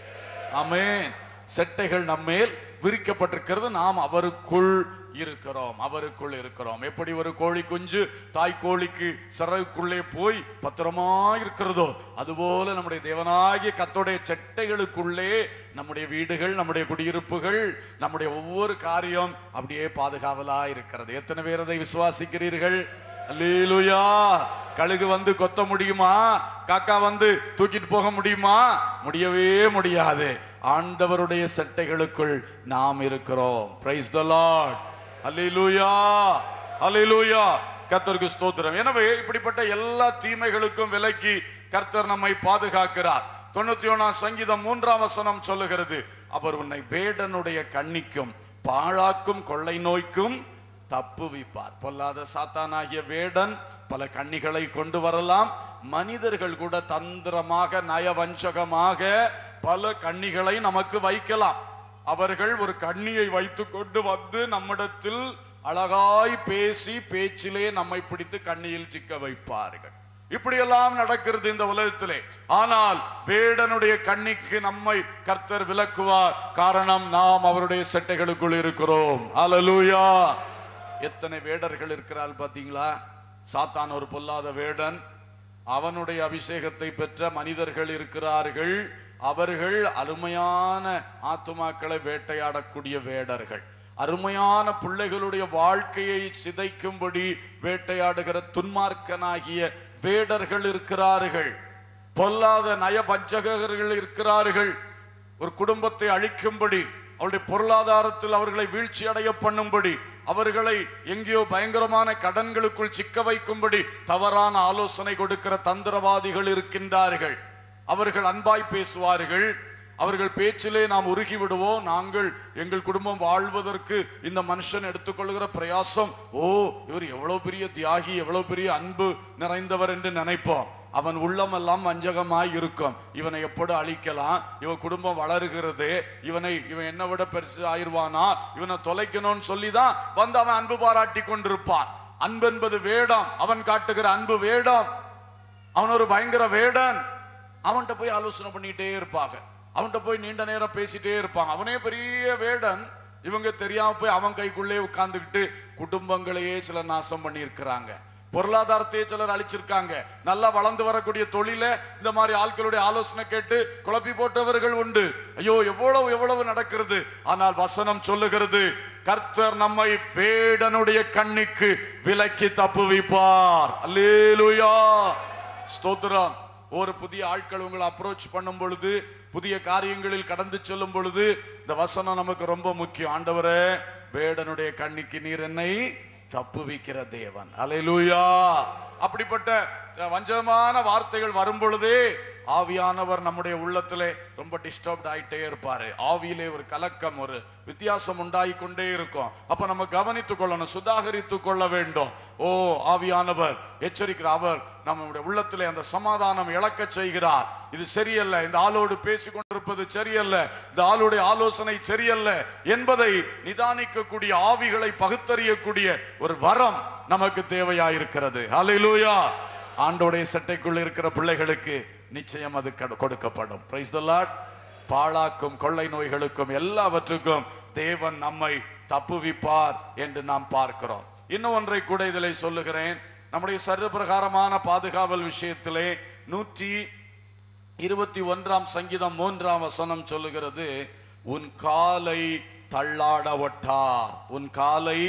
S1: ஆமென் செட்டைகள் நம்மேல் விரிக்கப்பட்டிருக்கிறது நாம் அவருக்குள் இருக்கிறோம் அவருக்குள் இருக்கிறோம் எப்படி ஒரு கோழி குஞ்சு தாய் கோழிக்கு சிறகுக்குள்ளே போய் பத்திரமா இருக்கிறதோ அதுபோல நம்முடைய தேவனாகிய கத்தோடைய செட்டைகளுக்குள்ளே நம்முடைய வீடுகள் நம்முடைய குடியிருப்புகள் நம்முடைய ஒவ்வொரு காரியம் அப்படியே பாதுகாவலா இருக்கிறது எத்தனை பேர் அதை விசுவாசிக்கிறீர்கள் அல்லேலூயா கழுகு வந்து கொத்த முடியுமா காக்கா வந்து தூக்கிட்டு போக முடியுமா முடியவே முடியாது ஆண்டவருடைய சட்டைகளுக்குள் நாம் இருக்கிறோம் பிரைஸ் த லார்ட் அல்லேலூயா அல்லேலூயா கர்த்தருக்கு ஸ்தோத்திரம் எனவே இப்படிப்பட்ட எல்லா தீமைகளுக்கும் விலக்கி கர்த்தர் நம்மை பாதுகாக்கிறார் தொண்ணூத்தி ஒண்ணாம் சங்கீதம் மூன்றாம் வசனம் சொல்லுகிறது அவர் உன்னை வேடனுடைய கண்ணிக்கும் பாழாக்கும் கொள்ளை நோய்க்கும் தப்புவிப்பார் பொல்லாத சாத்தானாகிய வேடன் பல கண்ணிகளை கொண்டு வரலாம் மனிதர்கள் கூட தந்திரமாக நயவஞ்சகமாக பல கண்ணிகளை நமக்கு வைக்கலாம் அவர்கள் ஒரு கண்ணியை வைத்து கொண்டு வந்து நம்மிடத்தில் அழகாய் பேசி பேச்சிலே நம்மை பிடித்து கண்ணியில் சிக்க வைப்பார்கள் இப்படியெல்லாம் நடக்கிறது இந்த உலகத்திலே ஆனால் வேடனுடைய கண்ணிக்கு நம்மை கர்த்தர் விலக்குவார் காரணம் நாம் அவருடைய செட்டைகளுக்குள் இருக்கிறோம் அல்லேலூயா எத்தனை வேடர்கள் இருக்கிறாள் பாத்தீங்களா சாத்தான் ஒரு பொல்லாத வேடன் அவனுடைய அபிஷேகத்தை பெற்ற மனிதர்கள் இருக்கிறார்கள் அவர்கள் அருமையான ஆத்துமாக்களை வேட்டையாடக்கூடிய வேடர்கள் அருமையான பிள்ளைகளுடைய வாழ்க்கையை சிதைக்கும்படி வேட்டையாடுகிற துன்மார்க்கனாகிய வேடர்கள் இருக்கிறார்கள் பொல்லாத நய வஞ்சகர்கள் இருக்கிறார்கள் ஒரு குடும்பத்தை அழிக்கும்படி அவருடைய பொருளாதாரத்தில் அவர்களை வீழ்ச்சி அடைய பண்ணும்படி அவர்களை எங்கேயோ பயங்கரமான கடன்களுக்குள் சிக்க வைக்கும்படி தவறான ஆலோசனை கொடுக்கிற தந்திரவாதிகள் இருக்கின்றார்கள் அவர்கள் அன்பாய் பேசுவார்கள் அவர்கள் பேச்சிலே நாம் உருகி விடுவோம் நாங்கள் எங்கள் குடும்பம் வாழ்வதற்கு இந்த மனுஷன் எடுத்துக்கொள்கிற பிரயாசம் ஓ இவர் எவ்வளவு பெரிய தியாகி எவ்வளவு பெரிய அன்பு நிறைந்தவர் என்று நினைப்போம் அவன் உள்ளமெல்லாம் வஞ்சகமாய் இருக்கும் இவனை எப்படி அழிக்கலாம் இவன் குடும்பம் வளருகிறது இவனை இவன் என்ன விட பெருசு ஆயிருவானா இவனை தொலைக்கணும்னு சொல்லிதான் வந்து அவன் அன்பு பாராட்டி கொண்டிருப்பான் அன்பு என்பது வேடம் அவன் காட்டுகிற அன்பு வேடம் அவன் ஒரு பயங்கர வேடன் அவன்கிட்ட போய் ஆலோசனை பண்ணிட்டே இருப்பாங்க அவன்கிட்ட போய் நீண்ட நேரம் பேசிட்டே இருப்பாங்க அவனே பெரிய வேடன் இவங்க தெரியாம போய் அவன் கைக்குள்ளே உட்கார்ந்துக்கிட்டு குடும்பங்களையே சில நாசம் பண்ணியிருக்கிறாங்க பொருளாதாரத்தையே சிலர் அழிச்சிருக்காங்க நல்லா வளர்ந்து வரக்கூடிய தொழில இந்த மாதிரி ஆட்களுடைய ஆலோசனை கேட்டு குழப்பி போட்டவர்கள் உண்டு ஐயோ எவ்வளவு எவ்வளவு நடக்கிறது ஆனால் வசனம் சொல்லுகிறது கர்த்தர் நம்மை வேடனுடைய கண்ணிக்கு விலக்கி தப்புவிப்பார் அல்லேலூயா ஸ்தோத்திரம் ஒரு புதிய ஆட்கள் உங்களை அப்ரோச் பண்ணும் பொழுது புதிய காரியங்களில் கடந்து செல்லும் பொழுது இந்த வசனம் நமக்கு ரொம்ப முக்கியம் ஆண்டவரே வேடனுடைய கண்ணிக்கு நீர் என்னை தப்புவிக்கிற தேவன் அலையலூயா அப்படிப்பட்ட அஹ், வஞ்சகமான வார்த்தைகள் வரும் பொழுதே ஆவியானவர் நம்முடைய உள்ளத்திலே ரொம்ப டிஸ்டர்ப்ட் ஆயிட்டே இருப்பாரு ஆவியிலே ஒரு கலக்கம் ஒரு வித்தியாசம் உண்டாகி கொண்டே இருக்கும் அப்ப நம்ம கவனித்துக் கொள்ளணும் சுதாகரித்துக் கொள்ள வேண்டும் ஓ ஆவியானவர் எச்சரிக்கிற அவர் நம்முடைய உள்ளத்திலே அந்த சமாதானம் இழக்க செய்கிறார் இது சரியல்ல இந்த ஆளோடு பேசிக் கொண்டிருப்பது சரியல்ல இந்த ஆளுடைய ஆலோசனை சரியல்ல என்பதை நிதானிக்கக்கூடிய ஆவிகளை பகுத்தறியக்கூடிய ஒரு வரம் நமக்கு தேவையாயிருக்கிறது ஹalleluya ஆண்டோடைய சட்டைக்குள் இருக்கிற பிள்ளைகளுக்கு நிச்சயம் அது கடு- கொடுக்கப்படும் பிரைஸ் த லார்ட் பாழாக்கும் கொள்ளை நோய்களுக்கும் எல்லாவற்றுக்கும் தேவன் நம்மை தப்புவிப்பார் என்று நாம் பார்க்கிறோம் இன்னும் ஒன்றை கூட இதிலே சொல்லுகிறேன் நம்முடைய சர்வபிரகாரமான பாதுகாவல் விஷயத்திலே நூற்றி இருபத்தி ஒன்றாம் சங்கீதம் மூன்றாம் வசனம் சொல்லுகிறது உன் காலை தள்ளாட ஒட்டார் உன் காலை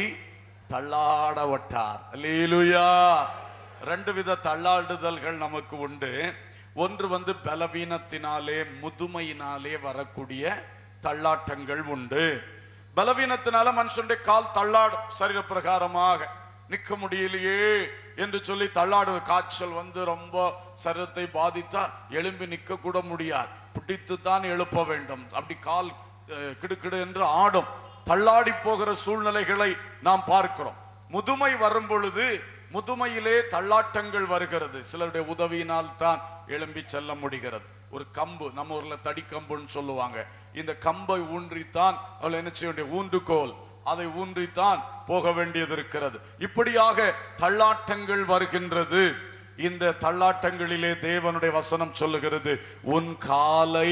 S1: தள்ளாட ஒட்டார் அல்லேலூயா ரெண்டு வித தள்ளாடுதல்கள் நமக்கு உண்டு ஒன்று வந்து பலவீனத்தினாலே முதுமையினாலே வரக்கூடிய தள்ளாட்டங்கள் உண்டு பலவீனத்தினால மனுஷனுடைய கால் தள்ளாடும் சரீர பிரகாரமாக நிற்க முடியலையே என்று சொல்லி தள்ளாடு காய்ச்சல் வந்து ரொம்ப சரீரத்தை பாதித்தா எழும்பி நிற்க கூட முடியாது பிடித்து தான் எழுப்ப வேண்டும் அப்படி கால் அஹ், கிடுகிடு என்று ஆடும் தள்ளாடி போகிற சூழ்நிலைகளை நாம் பார்க்கிறோம் முதுமை வரும் பொழுது முதுமையிலே தள்ளாட்டங்கள் வருகிறது சிலருடைய உதவியினால் தான் எழும்பி செல்ல முடிகிறது ஒரு கம்பு நம்ம ஊர்ல தடி கம்புன்னு சொல்லுவாங்க இந்த கம்பை ஊன்றித்தான் அவள் என்ன செய்ய வேண்டிய ஊன்றுகோல் அதை ஊன்றித்தான் போக வேண்டியது இருக்கிறது இப்படியாக தள்ளாட்டங்கள் வருகின்றது இந்த தள்ளாட்டங்களிலே தேவனுடைய வசனம் சொல்லுகிறது உன் காலை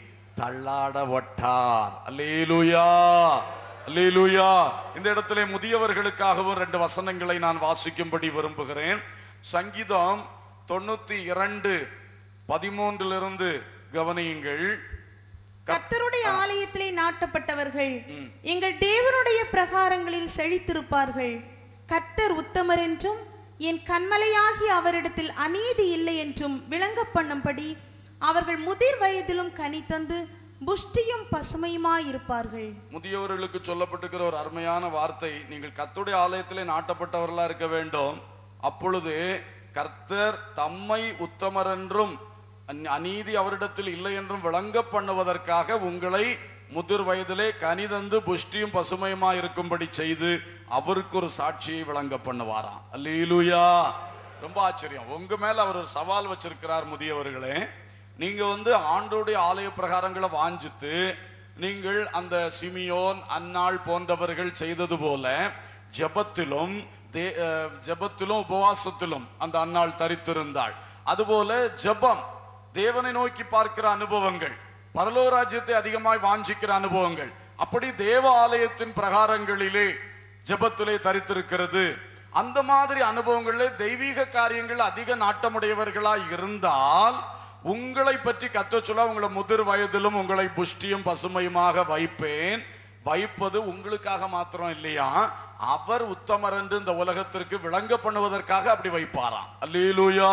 S1: தள்ளாட வட்டார் அல்லேலூயா அல்லேலூயா இந்த இடத்திலே முதியவர்களுக்காகவும் ரெண்டு வசனங்களை நான் வாசிக்கும்படி விரும்புகிறேன் சங்கீதம் தொண்ணூத்தி இரண்டு பதிமூன்றிலிருந்து கவனியுங்கள்
S2: கர்த்தருடைய ஆலயத்திலே நாட்டப்பட்டவர்கள் எங்கள் தேவனுடைய பிரகாரங்களில் செழித்திருப்பார்கள் கர்த்தர் உத்தமர் என்றும் என் கண்மலையாகி அவரிடத்தில் அநீதி இல்லை என்றும் விளங்க பண்ணும்படி அவர்கள் முதிர் வயதிலும் கனி தந்து புஷ்டியும் பசுமையுமாயிருப்பார்கள்
S1: முதியவர்களுக்கு சொல்லப்பட்டிருக்கிற ஒரு அருமையான வார்த்தை நீங்கள் கர்த்தருடைய ஆலயத்திலே நாட்டப்பட்டவர்களா இருக்க வேண்டும் அப்பொழுது கர்த்தர் தம்மை உத்தமர் என்றும் அந்- அநீதி அவரிடத்தில் இல்லை என்றும் விளங்க பண்ணுவதற்காக உங்களை முதிர் வயதிலே கனிதந்து புஷ்டியும் பசுமையுமா இருக்கும்படி செய்து அவருக்கு ஒரு சாட்சியை விளங்க பண்ணுவாராம் அல்லேலூயா ரொம்ப ஆச்சரியம் உங்க மேல அவர் ஒரு சவால் வச்சிருக்கிறார் முதியவர்களே நீங்க வந்து ஆண்டோடைய ஆலய பிரகாரங்களை வாஞ்சித்து நீங்கள் அந்த சிமியோன் அன்னாள் போன்றவர்கள் செய்தது போல ஜெபத்திலும் தே- அஹ், ஜெபத்திலும் உபவாசத்திலும் அந்த அன்னாள் தரித்திருந்தாள் அதுபோல ஜெபம் தேவனை நோக்கி பார்க்கிற அனுபவங்கள் பரலோக ராஜ்யத்தை அதிகமாய் வாஞ்சிக்கிற அனுபவங்கள் அப்படி தேவ ஆலயத்தின் பிரகாரங்களிலே ஜெபத்திலே தரித்திருக்கிறது அந்த மாதிரி அனுபவங்களிலே தெய்வீக காரியங்கள் அதிக நாட்டமுடையவர்களாய் இருந்தால் உங்களை பற்றி கத்த சொல்ல உங்களை முதிர் வயதிலும் உங்களை புஷ்டியும் பசுமையுமாக வைப்பேன் வைப்பது உங்களுக்காக மாத்திரம் இல்லையா அவர் உத்தமர் என்று இந்த உலகத்திற்கு விளங்க பண்ணுவதற்காக அப்படி வைப்பாராம் அல்லேலூயா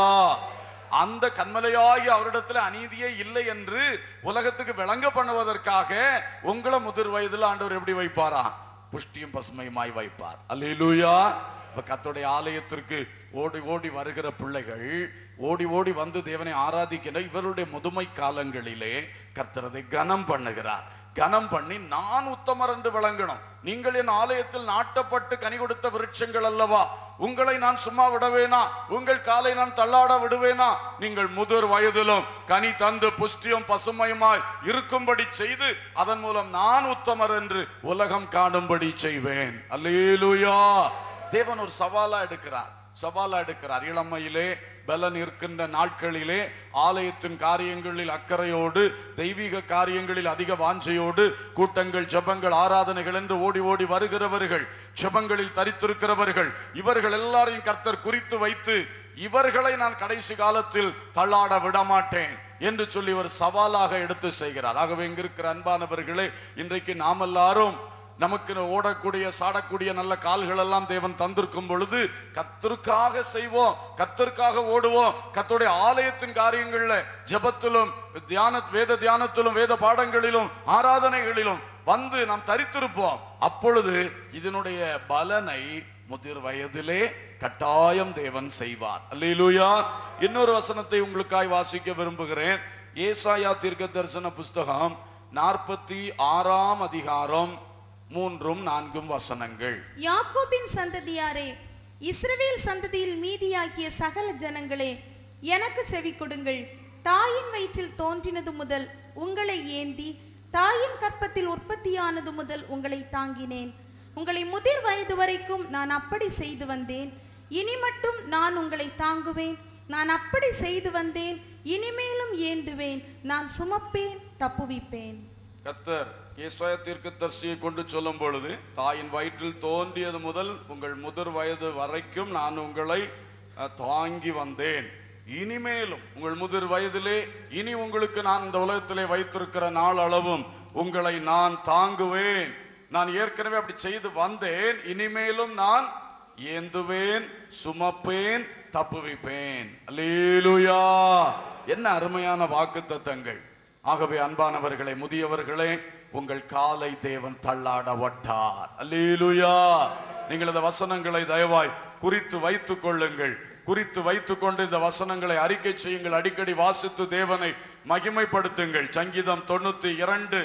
S1: அந்த கண்மலையாகி அவரிடத்துல அநீதியே இல்லை என்று உலகத்துக்கு விளங்க பண்ணுவதற்காக உங்களை முதிர் வயதுல ஆண்டவர் எப்படி வைப்பாரா புஷ்டியும் பசுமையுமாய் வைப்பார் அல்லேலூயா இப்ப கர்த்தருடைய ஆலயத்திற்கு ஓடி ஓடி வருகிற பிள்ளைகள் ஓடி ஓடி வந்து தேவனை ஆராதிக்கின்ற இவருடைய முதுமை காலங்களிலே கர்த்தரதை கனம் பண்ணுகிறார் கனம் பண்ணி நான் உத்தமர் என்று விளங்கணும் நீங்கள் என் ஆலயத்தில் நாட்டப்பட்டு கனி கொடுத்த விருட்சங்கள் அல்லவா உங்களை நான் சும்மா விடவேனா உங்கள் காலை நான் தள்ளாட விடுவேனா நீங்கள் முதிர் வயதிலும் கனி தந்து புஷ்டியும் பசுமையுமாய் இருக்கும்படி செய்து அதன் மூலம் நான் உத்தமர் என்று உலகம் காணும்படி செய்வேன் அல்லேலூயா தேவன் ஒரு சவாலா எடுக்கிறார் சவாலா எடுக்கிறார் இளமையிலே பலன் இருக்கின்ற நாட்களிலே ஆலயத்தின் காரியங்களில் அக்கறையோடு தெய்வீக காரியங்களில் அதிக வாஞ்சையோடு கூட்டங்கள் ஜெபங்கள் ஆராதனைகள் என்று ஓடி ஓடி வருகிறவர்கள் ஜெபங்களில் தரித்திருக்கிறவர்கள் இவர்கள் எல்லாரையும் கர்த்தர் குறித்து வைத்து இவர்களை நான் கடைசி காலத்தில் தள்ளாட விடமாட்டேன் என்று சொல்லி ஒரு சவாலாக எடுத்து செய்கிறார் ஆகவே இங்கிருக்கிற அன்பானவர்களே இன்றைக்கு நாம் எல்லாரும் நமக்கு ஓடக்கூடிய சாடக்கூடிய நல்ல கால்கள் எல்லாம் தேவன் தந்திருக்கும் பொழுது கத்தருக்காக செய்வோம் கத்தருக்காக ஓடுவோம் கத்தருடைய ஆலயத்தின் காரியங்கள்ல ஜெபத்திலும் தியான வேத தியானத்திலும் வேத பாடங்களிலும் ஆராதனைகளிலும் வந்து நாம் தரித்திருப்போம் அப்பொழுது இதனுடைய பலனை முதிர் வயதிலே கட்டாயம் தேவன் செய்வார் அல்லேலூயா இன்னொரு வசனத்தை உங்களுக்காய் வாசிக்க விரும்புகிறேன் ஏசாயா தீர்க்க தரிசன புஸ்தகம் நாற்பத்தி ஆறாம் அதிகாரம் மூன்றும் நான்கும் வசனங்கள்
S2: யாக்கோபின் சந்ததியாரே இஸ்ரவேல் சந்ததியில் மீதியாகிய சகல ஜனங்களே எனக்கு செவி கொடுங்கள் தாயின் வயிற்றில் தோன்றினது முதல் உங்களை ஏந்தி தாயின் கற்பத்தில் உற்பத்தியானது முதல் உங்களை தாங்கினேன் உங்களை முதிர் வயது வரைக்கும் நான் அப்படி செய்து வந்தேன் இனி மட்டும் நான் உங்களை தாங்குவேன் நான் அப்படி செய்து வந்தேன் இனிமேலும் ஏந்துவேன் நான் சுமப்பேன் தப்புவிப்பேன்
S1: கத்தர் ஏசாய தீர்க்கதரிசியை கொண்டு சொல்லும் பொழுது தாயின் வயிற்றில் தோன்றியது முதல் உங்கள் முதிர் வயது வரைக்கும் நான் உங்களை அஹ், தாங்கி வந்தேன் இனிமேலும் உங்கள் முதிர் வயதிலே இனி உங்களுக்கு நான் இந்த உலகத்திலே வைத்திருக்கிற நாள் அளவும் உங்களை நான் தாங்குவேன் நான் ஏற்கனவே அப்படி செய்து வந்தேன் இனிமேலும் நான் ஏந்துவேன் சுமப்பேன் தப்புவிப்பேன் அல்லேலூயா என்ன அருமையான வாக்கு ஆகவே அன்பானவர்களே முதியவர்களே உங்கள் காலை தேவன் தள்ளாட வட்டார் அல்லேலூயா நீங்கள் இந்த வசனங்களை தயவாய் குறித்து வைத்துக் கொள்ளுங்கள் குறித்து வைத்துக்கொண்டு இந்த வசனங்களை அறிக்கை செய்யுங்கள் அடிக்கடி வாசித்து தேவனை மகிமைப்படுத்துங்கள் சங்கீதம் தொண்ணூத்தி இரண்டு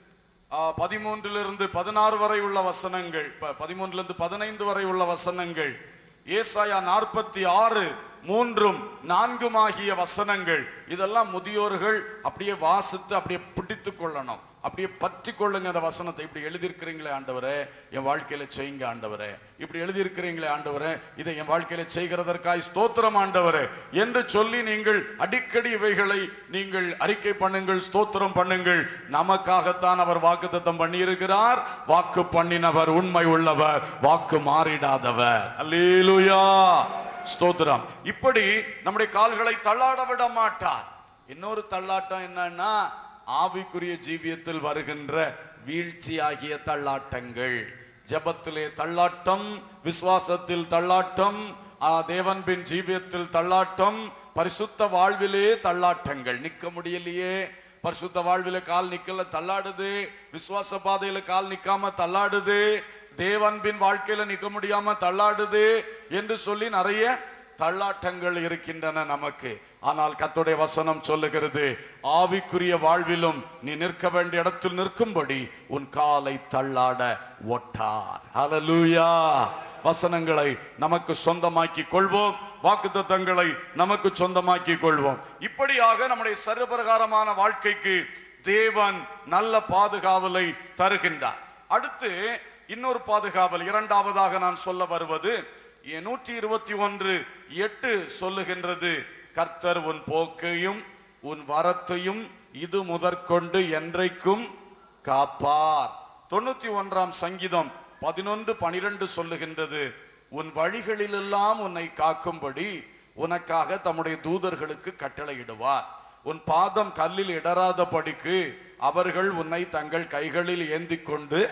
S1: ஆ, பதிமூன்றிலிருந்து பதினாறு வரை உள்ள வசனங்கள் ப- பதிமூன்றிலிருந்து பதினைந்து வரை உள்ள வசனங்கள் ஏசாயா நாற்பத்தி ஆறு மூன்றும் நான்குமாகிய வசனங்கள் இதெல்லாம் முதியோர்கள் அப்படியே வாசித்து அப்படியே பிடித்து கொள்ளணும் அப்படியே பற்றி கொள்ளுங்க அந்த வசனத்தை இப்படி எழுதியிருக்கிறீங்களே ஆண்டவரே என் வாழ்க்கையில செய்யுங்க ஆண்டவரே இப்படி எழுதியிருக்கிறீங்களே ஆண்டவரே இதை என் வாழ்க்கையில செய்கிறதற்காய் ஸ்தோத்திரம் ஆண்டவரே என்று சொல்லி நீங்கள் அடிக்கடி இவைகளை நீங்கள் அறிக்கை பண்ணுங்கள் ஸ்தோத்திரம் பண்ணுங்கள் நமக்காகத்தான் அவர் வாக்குத்தத்தம் பண்ணியிருக்கிறார் வாக்கு பண்ணினவர் உண்மை உள்ளவர் வாக்கு மாறிடாதவர் அல்லேலூயா ஸ்தோத்திரம் இப்படி நம்முடைய கால்களை தள்ளாட விட மாட்டார் இன்னொரு தள்ளாட்டம் என்னன்னா ஆவிக்குரிய ஜீவியத்தில் வருகின்ற வீழ்ச்சி ஆகிய தள்ளாட்டங்கள் ஜெபத்திலே தள்ளாட்டம் விசுவாசத்தில் தள்ளாட்டம் ஆ, தேவன்பின் ஜீவியத்தில் தள்ளாட்டம் பரிசுத்த வாழ்விலே தள்ளாட்டங்கள் நிக்க முடியலையே பரிசுத்த வாழ்வில கால் நிக்கல தள்ளாடுது விசுவாச பாதையில கால் நிக்காம தள்ளாடுது தேவன்பின் வாழ்க்கையில நிக்க முடியாம தள்ளாடுது என்று சொல்லி நிறைய தள்ளாட்டங்கள் இருக்கின்றன நமக்கு ஆனால் கர்த்தருடைய வசனம் சொல்லுகிறது ஆவிக்குரிய வாழ்விலும் நீ நிற்க வேண்டிய இடத்தில் நிற்கும்படி உன் காலை தள்ளாட ஒட்டார் ஹalleluya வசனங்களை நமக்கு சொந்தமாக்கி கொள்வோம் வாக்குத்தத்தங்களை நமக்கு சொந்தமாக்கி கொள்வோம் இப்படியாக நம்முடைய சர்வபிரகாரமான வாழ்க்கைக்கு தேவன் நல்ல பாதுகாவலை தருகின்றார் அடுத்து இன்னொரு பாதுகாவல் இரண்டாவதாக நான் சொல்ல வருவது நூற்றி இருபத்தி ஒன்று எட்டு சொல்லுகின்றது கர்த்தர் உன் போக்கையும் உன் வரத்தையும் இது முதற்கொண்டு என்றைக்கும் காப்பார் தொண்ணூத்தி ஒன்றாம் சங்கீதம் பதினொன்று பனிரெண்டு சொல்லுகின்றது உன் வழிகளிலெல்லாம் உன்னை காக்கும்படி உனக்காக தம்முடைய தூதர்களுக்கு கட்டளையிடுவார் உன் பாதம் கல்லில் இடராதபடிக்கு அவர்கள் உன்னை தங்கள் கைகளில் ஏந்தி கொண்டு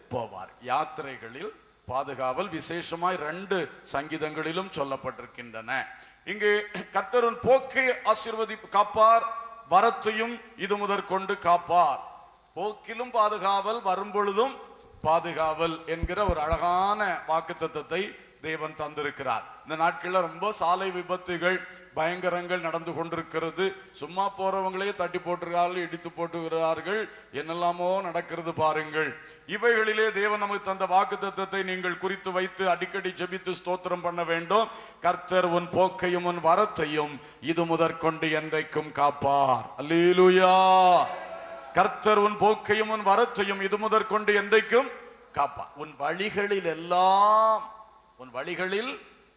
S1: போவார் யாத்திரைகளில் பாதுகாவல் விசேஷமாய் ரெண்டு சங்கீதங்களிலும் சொல்லப்பட்டிருக்கின்றன இங்கு கர்த்தரின் போக்கை ஆசீர்வதி காப்பார் வரத்தையும் இது முதற்கொண்டு காப்பார் போக்கிலும் பாதுகாவல் வரும்பொழுதும் பாதுகாவல் என்கிற ஒரு அழகான வாக்குத்தத்தத்தை தேவன் தந்திருக்கிறார் இந்த நாட்கள்ல ரொம்ப சாலை விபத்துகள் பயங்கரங்கள் நடந்து கொண்டிருக்கிறது சும்மா போறவங்களே தட்டி போட்டுகிறார்கள் இடித்து போட்டுகிறார்கள் என்னெல்லாமோ நடக்கிறது பாருங்கள் இவைகளிலே தேவன் நமக்கு தந்த வாக்குத்தத்தத்தை நீங்கள் குறித்து வைத்து அடிக்கடி ஜெபித்து ஸ்தோத்திரம் பண்ண வேண்டும் கர்த்தர் உன் போக்கையும் உன் வரத்தையும் இது முதற்கொண்டு என்றைக்கும் காப்பார் அல்லேலூயா கர்த்தர் உன் போக்கையும் உன் வரத்தையும் இது முதற்கொண்டு என்றைக்கும் காப்பார் உன் வழிகளில் எல்லாம் உன் வழிகளில்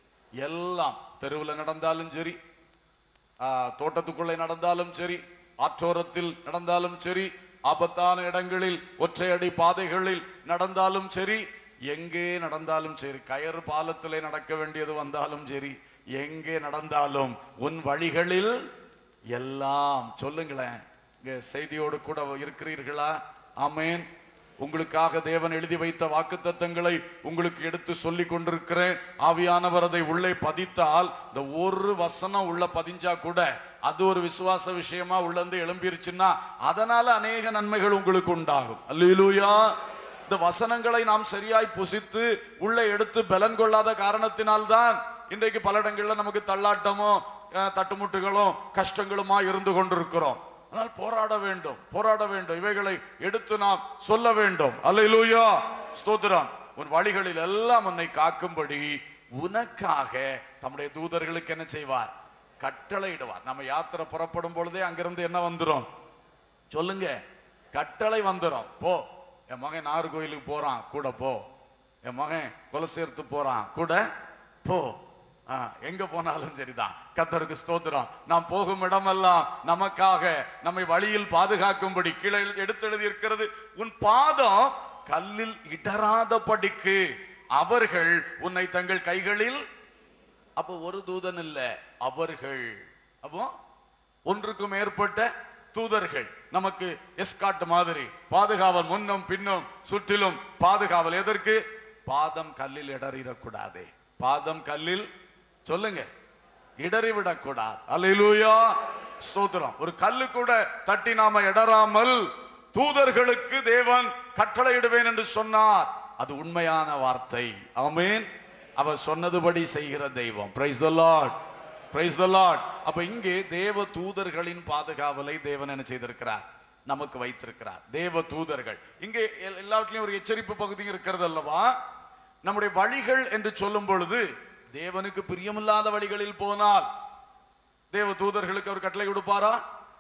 S1: எல்லாம் தெருவில் நடந்தாலும் சரி ஆ, தோட்டத்துக்குள்ளே நடந்தாலும் சரி ஆற்றோரத்தில் நடந்தாலும் சரி ஆபத்தான இடங்களில் ஒற்றையடி பாதைகளில் நடந்தாலும் சரி எங்கே நடந்தாலும் சரி கயறு பாலத்திலே நடக்க வேண்டியது வந்தாலும் சரி எங்கே நடந்தாலும் உன் வழிகளில் எல்லாம் சொல்லுங்களேன் இங்க செய்தியோடு கூட இருக்கிறீர்களா ஆமென் உங்களுக்காக தேவன் எழுதி வைத்த வாக்குத்தத்தங்களை உங்களுக்கு எடுத்து சொல்லி கொண்டிருக்கிறேன் ஆவியானவர் அதை உள்ளே பதித்தால் இந்த ஒரு வசனம் உள்ள பதிஞ்சா கூட அது ஒரு விசுவாச விஷயமா உள்ளந்து எழும்பிருச்சுன்னா அதனால அநேக நன்மைகள் உங்களுக்கு உண்டாகும் அல்லேலூயா இந்த வசனங்களை நாம் சரியாய் புசித்து உள்ளே எடுத்து பலன் கொள்ளாத காரணத்தினால்தான் இன்றைக்கு பல இடங்கள்ல நமக்கு தள்ளாட்டமும் அஹ், தட்டுமுட்டுகளும் கஷ்டங்களுமா இருந்து கொண்டிருக்கிறோம் ஆனால் போராட வேண்டும் போராட வேண்டும் இவைகளை எடுத்து நாம் சொல்ல வேண்டும் அல்லேலூயா ஸ்தோத்திரம் உன் வழிகளில் எல்லாம் உன்னை காக்கும்படி உனக்காக தம்முடைய தூதர்களுக்கு என்ன செய்வார் கட்டளையிடுவார் நம்ம யாத்திரை புறப்படும் பொழுதே அங்கிருந்து என்ன வந்துரும் சொல்லுங்க கட்டளை வந்துடும் போ என் மகன் நாகர்கோயிலுக்கு போறான் கூட போ என் மகன் கொலை சேர்த்து போறான் கூட போ ஆ, எங்க போனாலும் சரிதான் கத்தருக்கு ஸ்தோத்திரம் நாம் போகும் இடமெல்லாம் நமக்காக நம்மை வழியில் பாதுகாக்கும்படி கீழே எடுத்தெழுதி இருக்கிறது உன் பாதம் கல்லில் இடராத படிக்கு அவர்கள் உன்னை தங்கள் கைகளில் அப்போ ஒரு தூதன் இல்ல அவர்கள் அப்போ ஒன்றுக்கும் மேற்பட்ட தூதர்கள் நமக்கு எஸ்காட் மாதிரி பாதுகாவல் முன்னும் பின்னும் சுற்றிலும் பாதுகாவல் எதற்கு பாதம் கல்லில் இடறிடக்கூடாது பாதம் கல்லில் சொல்லுங்க இடறிவிடக்கூடாது அல்லேலூயா ஸ்தோத்திரம் ஒரு கல்லு கூட தட்டி நாம இடராமல் தூதர்களுக்கு தேவன் கட்டளையிடுவேன் என்று சொன்னார் அது உண்மையான வார்த்தை ஆமென் அவர் சொன்னதுபடி செய்கிற தெய்வம் praise the Lord praise the Lord அப்ப இங்கே தேவ தூதர்களின் பாதுகாவலை தேவன் என்ன செய்திருக்கிறார் நமக்கு வைத்திருக்கிறார் தேவ தூதர்கள் இங்கே எல்- எல்லாவற்றிலும் ஒரு எச்சரிப்பு பகுதி இருக்கிறது அல்லவா நம்முடைய வழிகள் என்று சொல்லும் பொழுது தேவனுக்கு பிரியமில்லாத வழிகளில் போனால் தேவ தூதர்களுக்கு அவர் கட்டளை கொடுப்பாரா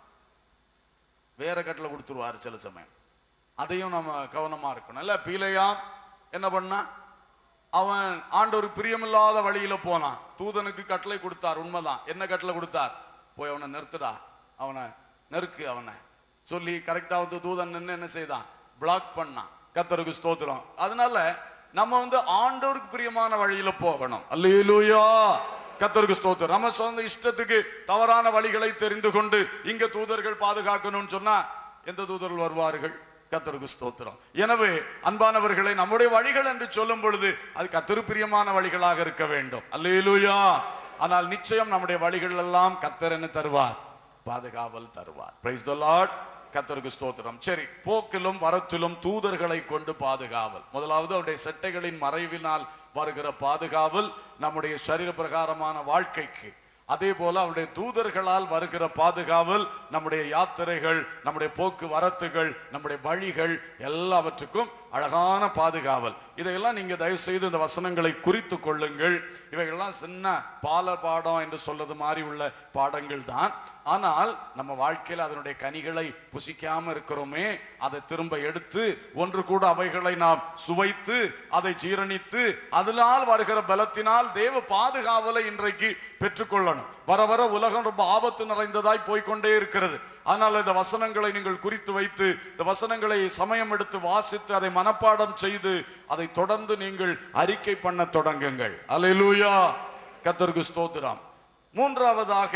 S1: வேற கட்டளை கொடுத்துருவாரு சில சமயம் அதையும் நம்ம கவனமா இருக்கணும் இல்ல பீலையாம் என்ன பண்ணா அவன் ஆண்டவர் பிரியமில்லாத வழியில போனான் தூதனுக்கு கட்டளை கொடுத்தார் உண்மைதான் என்ன கட்டளை கொடுத்தார் போய் அவனை நிறுத்துடா அவனை நெருக்கு அவனை சொல்லி கரெக்டா வந்து தூதன் நின்னு என்ன செய்தான் பிளாக் பண்ணான் கத்தருக்கு ஸ்தோத்திரம் அதனால நம்ம வந்து ஆண்டவருக்கு பிரியமான வழியில போகணும் அல்லேலூயா கத்தருக்கு ஸ்தோத்திரம் நம்ம சொந்த இஷ்டத்துக்கு தவறான வழிகளை தெரிந்து கொண்டு இங்க தூதர்கள் பாதுகாக்கணும்னு சொன்னா எந்த தூதர்கள் வருவார்கள் கத்தருக்கு ஸ்தோத்திரம் எனவே அன்பானவர்களை நம்முடைய வழிகள் என்று சொல்லும் பொழுது அது கத்தரு பிரியமான வழிகளாக இருக்க வேண்டும் அல்லேலூயா ஆனால் நிச்சயம் நம்முடைய வழிகள் எல்லாம் கத்தர் என்ன தருவார் பாதுகாவல் தருவார் பிரைஸ் த லார்ட் கத்தருக்கு ஸ்தோத்திரம் சரி போக்கிலும் வரத்திலும் தூதர்களை கொண்டு பாதுகாவல் முதலாவது அவருடைய செட்டைகளின் மறைவினால் வருகிற பாதுகாவல் நம்முடைய சரீர பிரகாரமான வாழ்க்கைக்கு அதே போல அவருடைய தூதர்களால் வருகிற பாதுகாவல் நம்முடைய யாத்திரைகள் நம்முடைய போக்குவரத்துகள் நம்முடைய வழிகள் எல்லாவற்றுக்கும் அழகான பாதுகாவல் இதையெல்லாம் நீங்க தயவு செய்து இந்த வசனங்களை குறித்து கொள்ளுங்கள் இவைகள்லாம் சின்ன பால பாடம் என்று சொல்றது மாதிரி உள்ள பாடங்கள் தான் ஆனால் நம்ம வாழ்க்கையில் அதனுடைய கனிகளை புசிக்காம இருக்கிறோமே அதை திரும்ப எடுத்து ஒன்று கூட அவைகளை நாம் சுவைத்து அதை ஜீரணித்து அதனால் வருகிற பலத்தினால் தேவ பாதுகாவலை இன்றைக்கு பெற்றுக்கொள்ளணும் வர வர உலகம் ரொம்ப ஆபத்து நிறைந்ததாய் போய்க்கொண்டே இருக்கிறது ஆனால் இந்த வசனங்களை நீங்கள் குறித்து வைத்து இந்த வசனங்களை சமயம் எடுத்து வாசித்து அதை மனப்பாடம் செய்து அதை தொடர்ந்து நீங்கள் அறிக்கை பண்ண தொடங்குங்கள் அல்லேலூயா கத்தருக்கு ஸ்தோத்திரம் மூன்றாவதாக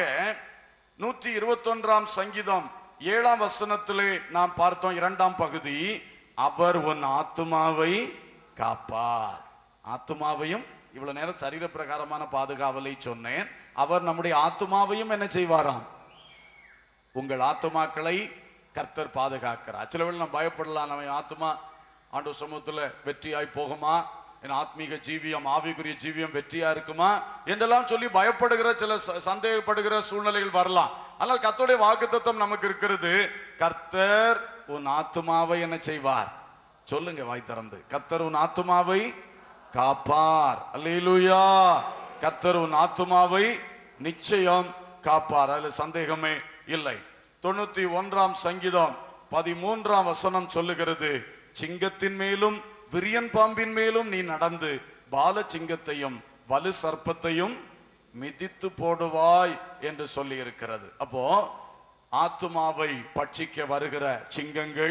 S1: நூற்றி இருபத்தொன்றாம் சங்கீதம் ஏழாம் வசனத்திலே நாம் பார்த்தோம் இரண்டாம் பகுதி அவர் உன் ஆத்துமாவை காப்பார் ஆத்துமாவையும் இவ்வளவு நேரம் சரீர பிரகாரமான பாதுகாவலை சொன்னேன் அவர் நம்முடைய ஆத்துமாவையும் என்ன செய்வாராம் உங்கள் ஆத்துமாக்களை கர்த்தர் பாதுகாக்கிறார் சில வேளை நம்ம பயப்படலாம் நம்ம ஆத்துமா ஆண்டு சமூகத்துல வெற்றியாய் போகுமா என் ஆத்மீக ஜீவியம் ஆவிக்குரிய ஜீவியம் வெற்றியா இருக்குமா என்றெல்லாம் சொல்லி பயப்படுகிற சில ச- சந்தேகப்படுகிற சூழ்நிலைகள் வரலாம் ஆனால் கர்த்தருடைய வாக்குத்தத்தம் நமக்கு இருக்கிறது கர்த்தர் உன் ஆத்துமாவை என்ன செய்வார் சொல்லுங்க வாய் திறந்து கர்த்தர் உன் ஆத்துமாவை காப்பார் அல்லேலூயா கர்த்தர் உன் ஆத்துமாவை நிச்சயம் காப்பார் அதுல சந்தேகமே இல்லை தொண்ணூத்தி ஒன்றாம் சங்கீதம் பதிமூன்றாம் வசனம் சொல்லுகிறது சிங்கத்தின் மேலும் விரியன் பாம்பின் மேலும் நீ நடந்து பால சிங்கத்தையும் வலு சர்ப்பத்தையும் மிதித்து போடுவாய் என்று சொல்லி இருக்கிறது அப்போ ஆத்துமாவை பட்சிக்க வருகிற சிங்கங்கள்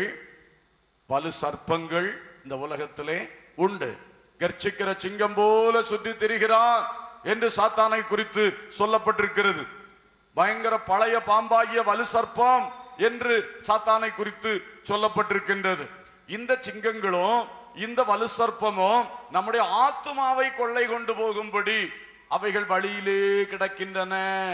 S1: வலு சர்ப்பங்கள் இந்த உலகத்திலே உண்டு கர்ச்சிக்கிற சிங்கம் போல சுற்றி திரிகிறான் என்று சாத்தானை குறித்து சொல்லப்பட்டிருக்கிறது பயங்கர பழைய பாம்பாகிய வலு சர்ப்பம் என்று சாத்தானை குறித்து சொல்லப்பட்டிருக்கின்றது இந்த சிங்கங்களும் இந்த வலு சர்ப்பமும் நம்முடைய ஆத்துமாவை கொள்ளை கொண்டு போகும்படி அவைகள் வழியிலே கிடக்கின்றன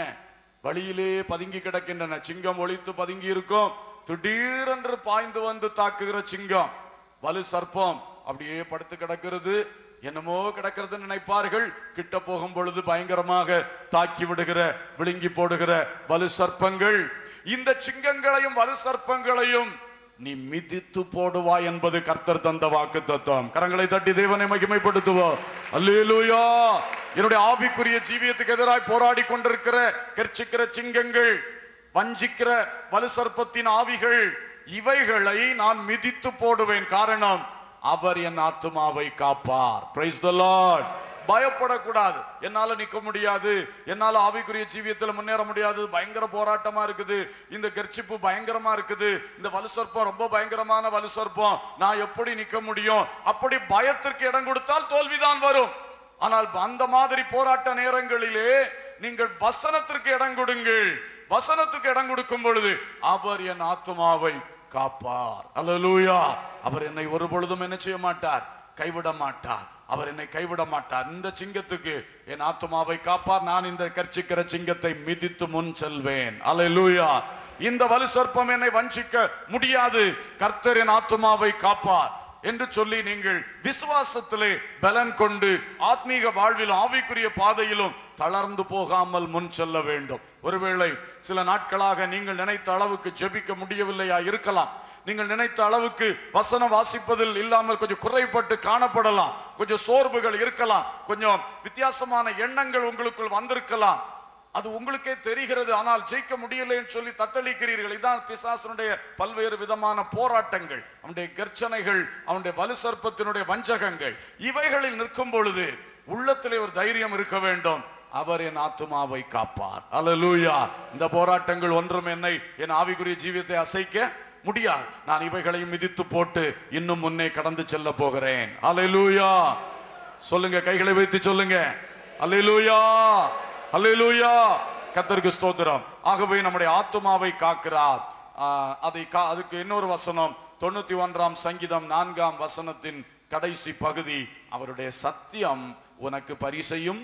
S1: வழியிலே பதுங்கி கிடக்கின்றன சிங்கம் ஒளித்து பதுங்கி இருக்கும் திடீரென்று பாய்ந்து வந்து தாக்குகிற சிங்கம் வலு சர்ப்பம் அப்படியே படுத்து கிடக்கிறது என்னமோ கிடக்கிறது நினைப்பார்கள் கிட்ட போகும் பொழுது பயங்கரமாக தாக்கி விடுகிற விழுங்கி போடுகிற வலு சர்ப்பங்கள் இந்த சிங்கங்களையும் வலு சர்ப்பங்களையும் நீ மிதித்து போடுவாய் என்பது கர்த்தர் தந்த வாக்கு தத்துவம் கரங்களை தட்டி தேவனை மகிமைப்படுத்துவோம் அல்லேலூயா என்னுடைய ஆவிக்குரிய ஜீவியத்துக்கு எதிராய் போராடி கொண்டிருக்கிற கர்ச்சிக்கிற சிங்கங்கள் வஞ்சிக்கிற வலு சர்ப்பத்தின் ஆவிகள் இவைகளை நான் மிதித்து போடுவேன் காரணம் அவர் என் ஆத்துமாவை காப்பார் பிரைஸ் த லார்ட் பயப்படக்கூடாது என்னால நிக்க முடியாது என்னால ஆவிக்குரிய ஜீவியத்துல முன்னேற முடியாது பயங்கர போராட்டமா இருக்குது இந்த கர்ச்சிப்பு பயங்கரமா இருக்குது இந்த வலுசற்பம் ரொம்ப பயங்கரமான வலுசற்பம் நான் எப்படி நிக்க முடியும் அப்படி பயத்திற்கு இடம் கொடுத்தால் தோல்விதான் வரும் ஆனால் அந்த மாதிரி போராட்ட நேரங்களிலே நீங்கள் வசனத்திற்கு இடம் கொடுங்கள் வசனத்துக்கு இடம் கொடுக்கும் பொழுது அவர் என் ஆத்துமாவை காப்பார் அல்லேலூயா அவர் என்னை ஒரு பொழுதும் என்ன செய்ய மாட்டார் கைவிட மாட்டார் அவர் என்னை கைவிட மாட்டார் இந்த சிங்கத்துக்கு என் ஆத்துமாவை காப்பார் நான் இந்த கர்ச்சிக்கிற சிங்கத்தை மிதித்து முன் செல்வேன் அல்லேலூயா இந்த வலு சொற்பம் என்னை வஞ்சிக்க முடியாது கர்த்தர் என் ஆத்துமாவை காப்பார் என்று சொல்லி நீங்கள் விசுவாசத்திலே பலன் கொண்டு ஆத்மீக வாழ்விலும் ஆவிக்குரிய பாதையிலும் தளர்ந்து போகாமல் முன் செல்ல வேண்டும் ஒருவேளை சில நாட்களாக நீங்கள் நினைத்த அளவுக்கு ஜெபிக்க முடியவில்லையா இருக்கலாம் நீங்கள் நினைத்த அளவுக்கு வசனம் வாசிப்பதில் இல்லாமல் கொஞ்சம் குறைபட்டு காணப்படலாம் கொஞ்சம் சோர்வுகள் இருக்கலாம் கொஞ்சம் வித்தியாசமான எண்ணங்கள் உங்களுக்குள் வந்திருக்கலாம் அது உங்களுக்கே தெரிகிறது ஆனால் ஜெயிக்க முடியலைன்னு சொல்லி தத்தளிக்கிறீர்கள் இதான் பிசாசனுடைய பல்வேறு விதமான போராட்டங்கள் அவனுடைய கர்ச்சனைகள் அவனுடைய வலு சர்ப்பத்தினுடைய வஞ்சகங்கள் இவைகளில் நிற்கும் பொழுது உள்ளத்திலே ஒரு தைரியம் இருக்க வேண்டும் அவர் என் ஆத்துமாவை காப்பார் அல்லேலூயா இந்த போராட்டங்கள் ஒன்றும் என்னை என் ஆவிக்குரிய ஜீவியத்தை அசைக்க முடியாது நான் இவைகளையும் மிதித்து போட்டு இன்னும் முன்னே கடந்து செல்ல போகிறேன் அல்லேலூயா சொல்லுங்க கைகளை வைத்து சொல்லுங்க அல்லேலூயா அல்லேலூயா கத்தருக்கு ஸ்தோத்திரம் ஆகவே நம்முடைய ஆத்துமாவை காக்கிறார் ஆஹ், அதை கா அதுக்கு இன்னொரு வசனம் தொண்ணூத்தி ஒன்றாம் சங்கீதம் நான்காம் வசனத்தின் கடைசி பகுதி அவருடைய சத்தியம் உனக்கு பரிசையும்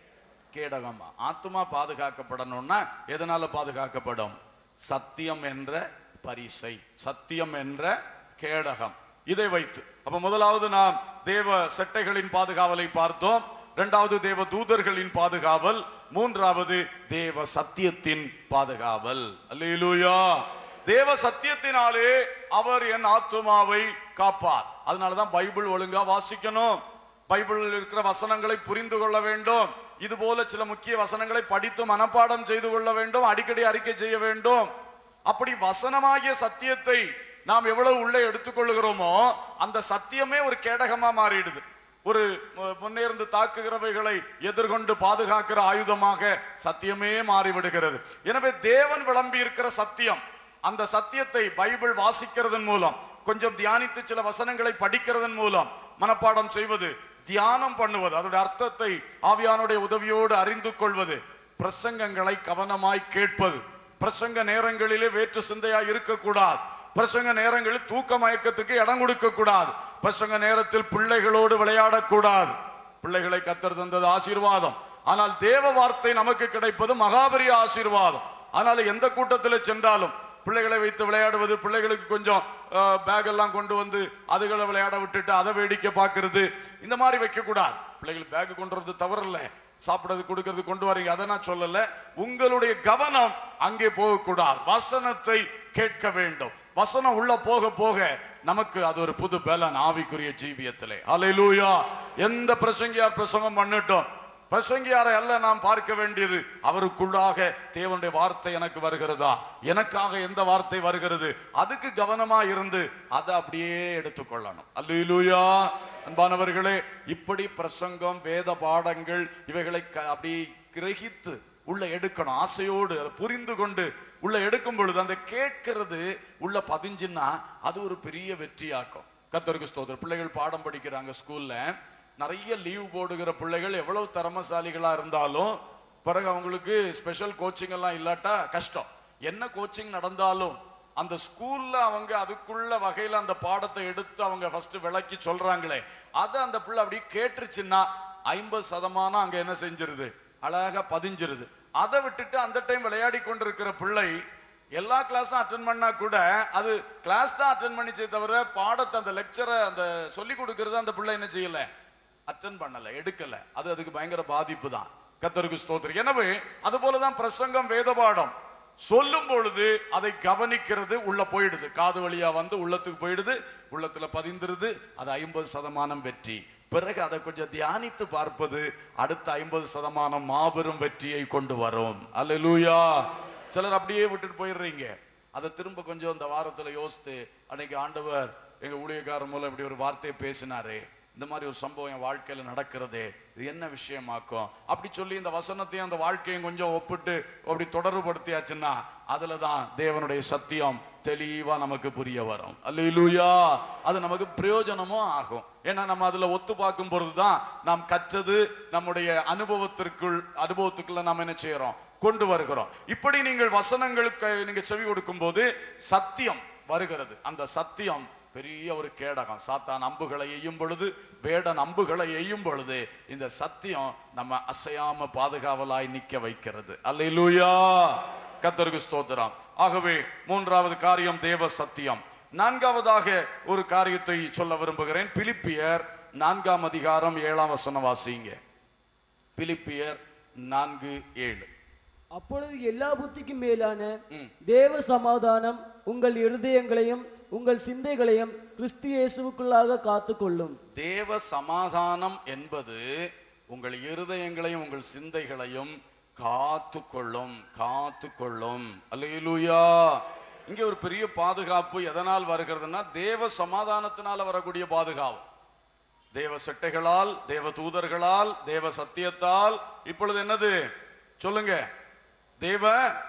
S1: கேடகமா ஆத்துமா பாதுகாக்கப்படணும்னா எதனால பாதுகாக்கப்படும் சத்தியம் என்ற பரிசை சத்தியம் என்ற கேடகம் இதை வைத்து அப்ப முதலாவது நாம் தேவ செட்டைகளின் பாதுகாவலை பார்த்தோம் இரண்டாவது தேவ தூதர்களின் பாதுகாவல் மூன்றாவது தேவ சத்தியத்தின் பாதுகாவல் அல்லேலூயா தேவ சத்தியத்தினாலே அவர் என் ஆத்துமாவை காப்பார் அதனாலதான் பைபிள் ஒழுங்கா வாசிக்கணும் பைபிளில் இருக்கிற வசனங்களை புரிந்து கொள்ள வேண்டும் இது போல சில முக்கிய வசனங்களை படித்து மனப்பாடம் செய்து கொள்ள வேண்டும் அடிக்கடி அறிக்கை செய்ய வேண்டும் அப்படி வசனமாகிய சத்தியத்தை நாம் எவ்வளவு உள்ளே எடுத்துக்கொள்கிறோமோ அந்த சத்தியமே ஒரு கேடகமா மாறிடுது ஒரு மு- முன்னேர்ந்து தாக்குகிறவைகளை எதிர்கொண்டு பாதுகாக்கிற ஆயுதமாக சத்தியமே மாறிவிடுகிறது எனவே தேவன் விளம்பி இருக்கிற சத்தியம் அந்த சத்தியத்தை பைபிள் வாசிக்கிறதன் மூலம் கொஞ்சம் தியானித்து சில வசனங்களை படிக்கிறதன் மூலம் மனப்பாடம் செய்வது தியானம் பண்ணுவது அதோட அர்த்தத்தை ஆவியானுடைய உதவியோடு அறிந்து கொள்வது பிரசங்கங்களை கவனமாய் கேட்பது பிரசங்க நேரங்களிலே வேற்று சிந்தையாய் இருக்கக்கூடாது பிரசங்க நேரங்களில் தூக்க மயக்கத்துக்கு இடம் கொடுக்க கூடாது பிரசங்க நேரத்தில் பிள்ளைகளோடு விளையாடக்கூடாது பிள்ளைகளை கத்தர் தந்தது ஆசீர்வாதம் ஆனால் தேவ வார்த்தை நமக்கு கிடைப்பது மகாபரிய ஆசீர்வாதம் அதனால எந்த கூட்டத்தில் சென்றாலும் பிள்ளைகளை வைத்து விளையாடுவது பிள்ளைகளுக்கு கொஞ்சம் பேக் எல்லாம் கொண்டு வந்து அதுகளை விளையாட விட்டுட்டு அதை வேடிக்கை பார்க்கிறது இந்த மாதிரி வைக்க கூடாது பிள்ளைகள் பேக் கொண்டு வரது தவறில்ல சாப்பிடுறது கொடுக்கறது கொண்டு வரீங்க அதை நான் சொல்லல உங்களுடைய கவனம் அங்கே போகக்கூடாது வசனத்தை கேட்க வேண்டும் வசனம் உள்ள போக போக நமக்கு அது ஒரு புது பலன் ஆவிக்குரிய ஜீவியத்திலே அல்லேலூயா எந்த பிரசங்கியார் பிரசங்கம் பண்ணட்டும் பிரசங்கியாரை அல்ல நாம் பார்க்க வேண்டியது அவருக்குள்ளாக தேவனுடைய வார்த்தை எனக்கு வருகிறதா எனக்காக எந்த வார்த்தை வருகிறது அதுக்கு கவனமா இருந்து அதை அப்படியே எடுத்துக்கொள்ளணும் அல்லேலூயா அன்பானவர்களே இப்படி பிரசங்கம் வேத பாடங்கள் இவைகளை க- அப்படி கிரகித்து உள்ள எடுக்கணும் ஆசையோடு அதை புரிந்து கொண்டு உள்ள எடுக்கும் பொழுது அந்த கேட்கிறது உள்ள பதிஞ்சுன்னா அது ஒரு பெரிய வெற்றியாக்கும் கத்தருக்கு ஸ்தோத்திரம் பிள்ளைகள் பாடம் படிக்கிறாங்க ஸ்கூல்ல நிறைய லீவ் போடுகிற பிள்ளைகள் எவ்வளவு திறமசாலிகளா இருந்தாலும் பிறகு அவங்களுக்கு ஸ்பெஷல் கோச்சிங் எல்லாம் இல்லாட்டா கஷ்டம் என்ன கோச்சிங் நடந்தாலும் அந்த ஸ்கூல்ல அவங்க அதுக்குள்ள வகையில அந்த பாடத்தை எடுத்து அவங்க ஃபர்ஸ்ட் விளக்கி சொல்றாங்களே அதை அந்த பிள்ளை அப்படி கேட்டுருச்சுன்னா ஐம்பது சதமானம் அங்க என்ன செஞ்சிருது அழகா பதிஞ்சிருது அதை விட்டுட்டு அந்த டைம் விளையாடி கொண்டிருக்கிற பிள்ளை எல்லா கிளாஸும் அட்டன் பண்ணா கூட அது கிளாஸ் தான் அட்டன் பண்ணிச்சே தவிர பாடத்தை அந்த லெக்சரை அந்த சொல்லி கொடுக்கறது அந்த பிள்ளை என்ன செய்யல அட்டன் பண்ணல எடுக்கல அது அதுக்கு பயங்கர பாதிப்பு தான் கத்தருக்கு ஸ்தோத்திரம் எனவே அது போலதான் பிரசங்கம் வேத பாடம் சொல்லும் பொழுது அதை கவனிக்கிறது உள்ள போயிடுது காது வழியா வந்து உள்ளத்துக்கு போயிடுது உள்ளத்துல பதிந்துருது அது ஐம்பது சதமானம் வெற்றி பிறகு அதை கொஞ்சம் தியானித்து பார்ப்பது அடுத்த ஐம்பது சதமானம் மாபெரும் வெற்றியை கொண்டு வரும் அல்லேலூயா சிலர் அப்படியே விட்டுட்டு போயிடுறீங்க அதை திரும்ப கொஞ்சம் இந்த வாரத்துல யோசித்து அன்னைக்கு ஆண்டவர் எங்க ஊழியக்காரர் மூலம் இப்படி ஒரு வார்த்தையை பேசினாரே இந்த மாதிரி ஒரு சம்பவம் என் வாழ்க்கையில நடக்கிறதே இது என்ன விஷயமாக்கும் அப்படி சொல்லி இந்த வசனத்தையும் அந்த வாழ்க்கையும் கொஞ்சம் ஒப்பிட்டு அப்படி தொடர்புபடுத்தியாச்சுன்னா அதுல தான் தேவனுடைய சத்தியம் தெளிவா நமக்கு புரிய வரும் அல்லேலூயா அது நமக்கு பிரயோஜனமும் ஆகும் ஏன்னா நம்ம அதுல ஒத்து பார்க்கும் பொழுதுதான் நாம் கற்றது நம்முடைய அனுபவத்திற்குள் அனுபவத்துக்குள்ள நாம் என்ன செய்யறோம் கொண்டு வருகிறோம் இப்படி நீங்கள் வசனங்களுக்கு நீங்க செவி கொடுக்கும் போது சத்தியம் வருகிறது அந்த சத்தியம் பெரிய ஒரு கேடகம் சாத்தான் அம்புகளை எய்யும் பொழுது வேடன் அம்புகளை எய்யும் பொழுது இந்த சத்தியம் நம்ம அசையாம பாதுகாவலாய் நிக்க வைக்கிறது அல்லேலூயா கத்தருக்கு ஸ்தோத்திரம் ஆகவே மூன்றாவது காரியம் தேவ சத்தியம் நான்காவதாக ஒரு காரியத்தை சொல்ல விரும்புகிறேன் பிலிப்பியர் நான்காம் அதிகாரம் ஏழாம் வசனம் வாசிங்க பிலிப்பியர் நான்கு ஏழு
S3: அப்பொழுது எல்லா புத்திக்கும் மேலான தேவ சமாதானம் உங்கள் இருதயங்களையும் உங்கள் சிந்தைகளையும் கிறிஸ்து இயேசுவுக்குள்ளாக காத்துக்கொள்ளும்
S1: தேவ சமாதானம் என்பது உங்கள் இருதயங்களையும் உங்கள் சிந்தைகளையும் காத்து கொள்ளும் காத்து கொள்ளும் அல்லேலூயா இங்க ஒரு பெரிய பாதுகாப்பு எதனால் வருகிறதுன்னா தேவ சமாதானத்தினால வரக்கூடிய பாதுகாப்பு தேவ செட்டைகளால் தேவ தூதர்களால் தேவ சத்தியத்தால் இப்பொழுது என்னது சொல்லுங்க தேவ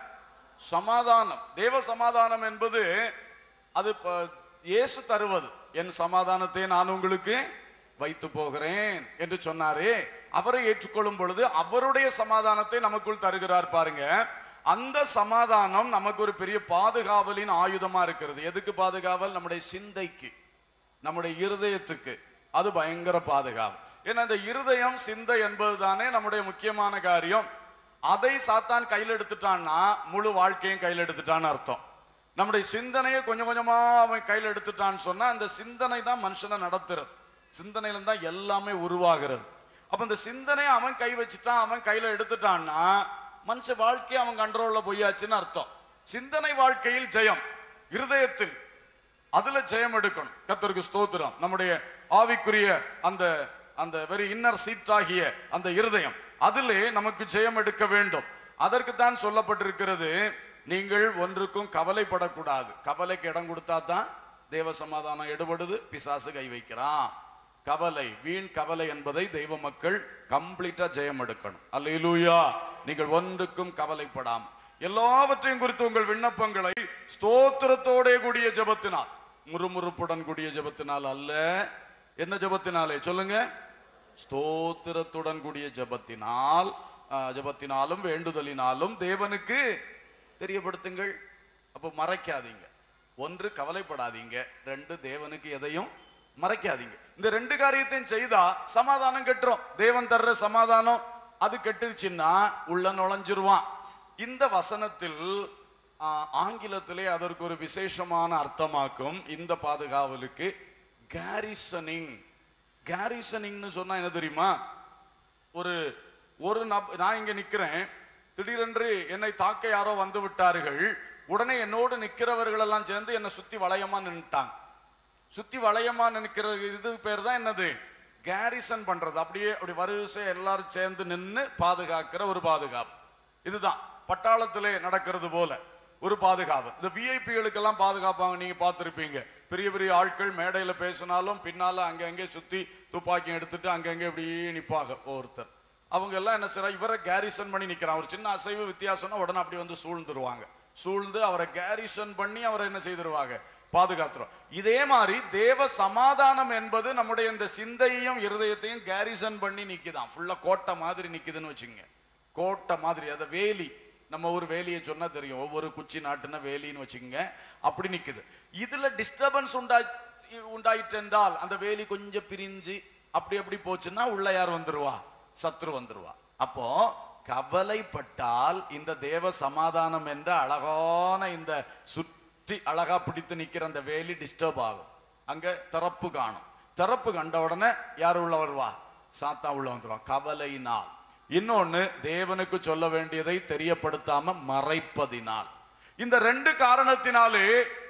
S1: சமாதானம் தேவ சமாதானம் என்பது அது ப- இயேசு தருவது என் சமாதானத்தை நான் உங்களுக்கு வைத்து போகிறேன் என்று சொன்னாரே அவரை ஏற்றுக்கொள்ளும் பொழுது அவருடைய சமாதானத்தை நமக்குள் தருகிறார் பாருங்க அந்த சமாதானம் நமக்கு ஒரு பெரிய பாதுகாவலின் ஆயுதமா இருக்கிறது எதுக்கு பாதுகாவல் நம்முடைய சிந்தைக்கு நம்முடைய இருதயத்துக்கு அது பயங்கர பாதுகாப்பு ஏன்னா இந்த இருதயம் சிந்தை என்பது தானே நம்முடைய முக்கியமான காரியம் அதை சாத்தான் கையில் எடுத்துட்டான்னா முழு வாழ்க்கையும் கையில் எடுத்துட்டான்னு அர்த்தம் நம்முடைய சிந்தனையை கொஞ்சம் கொஞ்சமா அவன் கையில் எடுத்துட்டான்னு சொன்னா அந்த சிந்தனை தான் மனுஷனை நடத்துறது சிந்தனையில தான் எல்லாமே உருவாகிறது அப்ப இந்த சிந்தனையை அவன் கை வச்சுட்டான் அவன் கையில எடுத்துட்டான்னா மனுஷ வாழ்க்கை அவன் கண்ட்ரோல்ல போயாச்சுன்னு அர்த்தம் சிந்தனை வாழ்க்கையில் ஜெயம் இருதயத்தில் அதுல ஜெயம் எடுக்கணும் கர்த்தருக்கு ஸ்தோத்திரம் நம்முடைய ஆவிக்குரிய அந்த அந்த வெரி இன்னர் சீட் ஆகிய அந்த இருதயம் அதிலே நமக்கு ஜெயம் எடுக்க வேண்டும் அதற்கு தான் சொல்லப்பட்டிருக்கிறது நீங்கள் ஒன்றுக்கும் கவலைப்படக்கூடாது கவலைக்கு இடம் கொடுத்தா தான் தேவ சமாதானம் எடுபடுது பிசாசு கை வைக்கிறான் கவலை வீண் கவலை என்பதை தெய்வ மக்கள் கம்ப்ளீட்டா ஜெயம் எடுக்கணும் அல்லேலூயா நீங்கள் ஒன்றுக்கும் கவலைப்படாம எல்லாவற்றையும் குறித்து உங்கள் விண்ணப்பங்களை ஸ்தோத்திரத்தோடே கூடிய ஜெபத்தினால் முறுமுறுப்புடன் கூடிய ஜெபத்தினால் அல்ல என்ன ஜெபத்தினாலே சொல்லுங்க ஸ்தோத்திரத்துடன் கூடிய ஜெபத்தினால் ஆ, ஜெபத்தினாலும் வேண்டுதலினாலும் தேவனுக்கு தெரியப்படுத்துங்கள் அப்போ மறைக்காதீங்க ஒன்று கவலைப்படாதீங்க ரெண்டு தேவனுக்கு எதையும் மறைக்காதீங்க இந்த ரெண்டு காரியத்தையும் செய்தா சமாதானம் கெட்டுரும் தேவன் தர்ற சமாதானம் அது கெட்டுருச்சுன்னா உள்ள நுழைஞ்சிருவான் இந்த வசனத்தில் ஆ, ஆங்கிலத்திலே அதற்கு ஒரு விசேஷமான அர்த்தமாக்கும் இந்த பாதுகாவலுக்கு கேரிசனிங் கேரிசனிங்னு சொன்னா என்ன தெரியுமா ஒரு ஒரு நப நான் இங்க நிக்கிறேன் திடீரென்று என்னை தாக்க யாரோ வந்து விட்டார்கள் உடனே என்னோடு நிக்கிறவர்கள் எல்லாம் சேர்ந்து என்னை சுத்தி வளையமா நின்னுட்டாங்க சுத்தி வளையமா நிற்கிற இது பேர் தான் என்னது கேரிசன் பண்றது அப்படியே அப்படி வரிசை எல்லாரும் சேர்ந்து நின்னு பாதுகாக்கிற ஒரு பாதுகாப்பு இதுதான் பட்டாளத்திலே நடக்கிறது போல ஒரு பாதுகாப்பு இந்த விஐபிகளுக்கெல்லாம் பாதுகாப்பாங்க நீங்க பார்த்திருப்பீங்க பெரிய பெரிய ஆட்கள் மேடையில பேசினாலும் பின்னால அங்கங்கே சுத்தி துப்பாக்கி எடுத்துட்டு அங்கங்கே இப்படியே நிப்பாங்க ஒருத்தர் அவங்க எல்லாம் என்ன செய்யறா இவரை கேரிசன் பண்ணி நிக்கிறான் ஒரு சின்ன அசைவு வித்தியாசம்னா உடனே அப்படி வந்து சூழ்ந்துருவாங்க சூழ்ந்து அவரை கேரிசன் பண்ணி அவரை என்ன செய்திருவாங்க பாதுகாத்துறோம் இதே மாதிரி தேவ சமாதானம் என்பது நம்முடைய இந்த சிந்தையையும் இருதயத்தையும் கேரிசன் பண்ணி நிக்குதான் ஃபுல்லா கோட்டை மாதிரி நிக்குதுன்னு வச்சுங்க கோட்டை மாதிரி அத வேலி நம்ம ஒரு வேலியை சொன்னா தெரியும் ஒவ்வொரு குச்சி நாட்டுன வேலின்னு வச்சுக்கோங்க அப்படி நிக்குது இதுல டிஸ்டர்பன்ஸ் உண்டாய் உண்டாயிட்டு என்றால் அந்த வேலி கொஞ்சம் பிரிஞ்சு அப்படி அப்படி போச்சுன்னா உள்ள யார் வந்துருவா சத்ரு வந்துருவா அப்போ கவலைப்பட்டால் இந்த தேவ சமாதானம் என்ற அழகான இந்த சுற்றி அழகா பிடித்து நிக்கிற அந்த வேலி டிஸ்டர்ப் ஆகும் அங்க திறப்பு காணும் திறப்பு கண்ட உடனே யார் உள்ள வருவா சாத்தா உள்ள வந்துருவா கவலையினால் இன்னொன்னு தேவனுக்கு சொல்ல வேண்டியதை தெரியப்படுத்தாம மறைப்பதினால் இந்த ரெண்டு காரணத்தினாலே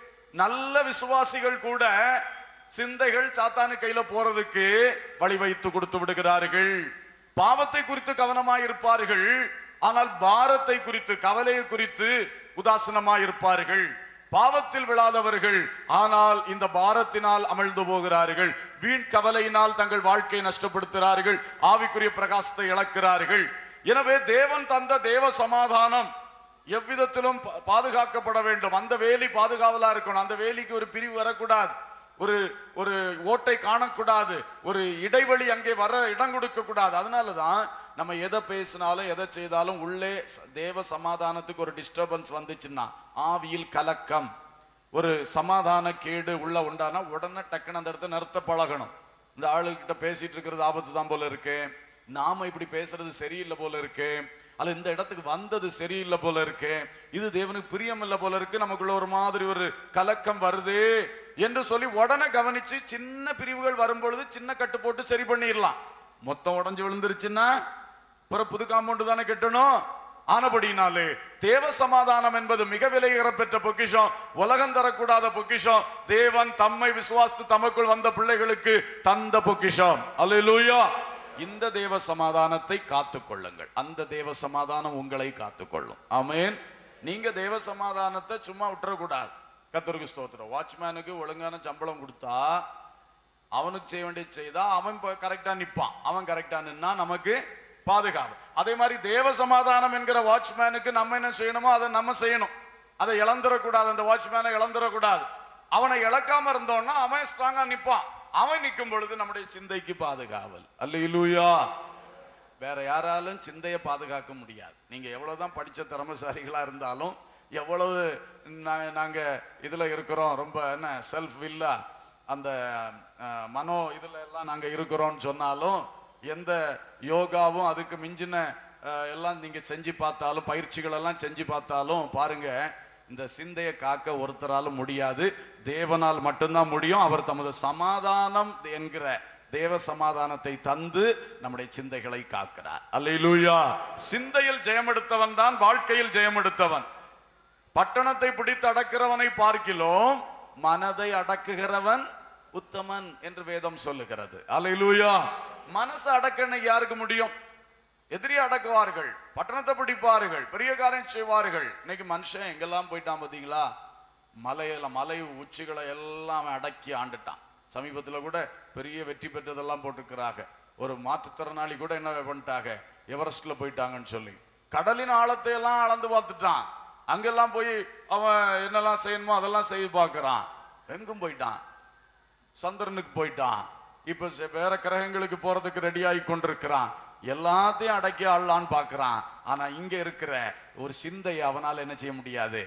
S1: நல்ல விசுவாசிகள் கூட சிந்தைகள் சாத்தானு கையில போறதுக்கு வழி வைத்து கொடுத்து விடுகிறார்கள் பாவத்தை குறித்து கவனமாயிருப்பார்கள் ஆனால் பாரத்தை குறித்து கவலையை குறித்து உதாசனமாயிருப்பார்கள் பாவத்தில் விழாதவர்கள் ஆனால் இந்த பாரத்தினால் அமிழ்ந்து போகிறார்கள் வீண் கவலையினால் தங்கள் வாழ்க்கையை நஷ்டப்படுத்துகிறார்கள் ஆவிக்குரிய பிரகாசத்தை இழக்கிறார்கள் எனவே தேவன் தந்த தேவ சமாதானம் எவ்விதத்திலும் பா- பாதுகாக்கப்பட வேண்டும் அந்த வேலி பாதுகாவலா இருக்கணும் அந்த வேலிக்கு ஒரு பிரிவு வரக்கூடாது ஒரு ஒரு ஓட்டை காணக்கூடாது ஒரு இடைவெளி அங்கே வர இடம் கொடுக்க கூடாது அதனாலதான் நம்ம எதை பேசினாலும் எதை செய்தாலும் உள்ளே ச- தேவ சமாதானத்துக்கு ஒரு டிஸ்டர்பன்ஸ் வந்துச்சுன்னா ஆவியில் கலக்கம் ஒரு சமாதான கேடு உள்ள உண்டானா உடனே டக்குன்னு அந்த இடத்த நிறுத்த பழகணும் இந்த ஆளுகிட்ட பேசிட்டு இருக்கிறது ஆபத்து தான் போல இருக்கு நாம இப்படி பேசுறது சரியில்லை போல இருக்கு அல்ல இந்த இடத்துக்கு வந்தது சரியில்லை போல இருக்கு இது தேவனுக்கு பிரியம் இல்லை போல இருக்கு நமக்குள்ள ஒரு மாதிரி ஒரு கலக்கம் வருது என்று சொல்லி உடனே கவனிச்சு சின்ன பிரிவுகள் வரும்பொழுது சின்ன கட்டு போட்டு சரி பண்ணிடலாம் மொத்தம் உடைஞ்சு விழுந்துருச்சுன்னா அப்புறம் புது காம்பவுண்டு தானே கட்டணும் ஆனபடினாலே தேவ சமாதானம் என்பது மிக விலையேற பெற்ற பொக்கிஷம் உலகம் தரக்கூடாத பொக்கிஷம் தேவன் தம்மை விசுவாசித்து தமக்குள் வந்த பிள்ளைகளுக்கு தந்த பொக்கிஷம் அல்லேலூயா இந்த தேவ சமாதானத்தை காத்துக்கொள்ளுங்கள் அந்த தேவ சமாதானம் உங்களை காத்துக்கொள்ளும் ஆமென் நீங்க தேவ சமாதானத்தை சும்மா விட்டுறக்கூடாது கத்தருக்கு ஸ்தோத்திரம் வாட்ச்மேனுக்கு ஒழுங்கான சம்பளம் கொடுத்தா அவனுக்கு செய்ய வேண்டியது செய்தா அவன் கரெக்டா நிப்பான் அவன் கரெக்டா நின்னா நமக்கு பாதுகாப்பு அதே மாதிரி தேவ சமாதானம் என்கிற வாட்ச்மேனுக்கு நம்ம என்ன செய்யணுமோ அதை நம்ம செய்யணும் அதை இழந்துடக்கூடாது அந்த வாட்ச்மேனை இழந்துடக்கூடாது அவனை இழக்காம இருந்தோம்னா அவன் ஸ்ட்ராங்கா நிப்பான் அவன் நிற்கும் பொழுது நம்முடைய சிந்தைக்கு பாதுகாவல் அல்லேலூயா வேற யாராலும் சிந்தையை பாதுகாக்க முடியாது நீங்க எவ்வளவுதான் படிச்ச திறமசாலிகளா இருந்தாலும் எவ்வளவு நா- நாங்க இதுல இருக்கிறோம் ரொம்ப என்ன செல்ஃப் வில்லா அந்த அஹ், மனோ இதுல எல்லாம் நாங்க இருக்கிறோம்னு சொன்னாலும் எந்த யோகாவும் அதுக்கு மிஞ்சின அஹ், எல்லாம் நீங்க செஞ்சு பார்த்தாலும் பயிற்சிகள் எல்லாம் செஞ்சு பார்த்தாலும் பாருங்க இந்த சிந்தையை காக்க ஒருத்தராலும் முடியாது தேவனால் மட்டும்தான் முடியும் அவர் தமது சமாதானம் என்கிற தேவ சமாதானத்தை தந்து நம்முடைய சிந்தைகளை காக்கிறார் அல்லேலூயா சிந்தையில் ஜெயமெடுத்தவன் தான் வாழ்க்கையில் ஜெயமெடுத்தவன் பட்டணத்தை பிடித்து அடக்கிறவனை பார்க்கிலோம் மனதை அடக்குகிறவன் உத்தமன் என்று வேதம் சொல்லுகிறது அல்லேலூயா மனசை அடக்கணும் யாருக்கு முடியும் எதிரியை அடக்குவார்கள் பட்டணத்தை பிடிப்பார்கள் பெரிய காரியம் செய்வார்கள் இன்னைக்கு மனுஷன் எங்கெல்லாம் போயிட்டான் பாத்தீங்களா மலையில மலை உச்சிகளை எல்லாம் அவன் அடக்கி ஆண்டுட்டான் சமீபத்துல கூட பெரிய வெற்றி பெற்றதெல்லாம் போட்டுக்கிறாங்க ஒரு மாற்றுத்திறனாளி கூட என்ன பண்ணிட்டாங்க எவரெஸ்ட்ல போயிட்டாங்கன்னு சொல்லி கடலின் ஆழத்தை எல்லாம் அளந்து பார்த்துட்டான் அங்கெல்லாம் போய் அவன் என்னெல்லாம் செய்யணுமோ அதெல்லாம் செய்து பார்க்கறான் எங்கும் போயிட்டான் சந்திரனுக்கு போயிட்டான் இப்ப செ- வேற கிரகங்களுக்கு போறதுக்கு ரெடி ஆகி கொண்டிருக்கிறான் எல்லாத்தையும் அடக்கி ஆளலான்னு பார்க்கறான் ஆனா இங்க இருக்கிற ஒரு சிந்தையை அவனால என்ன செய்ய முடியாது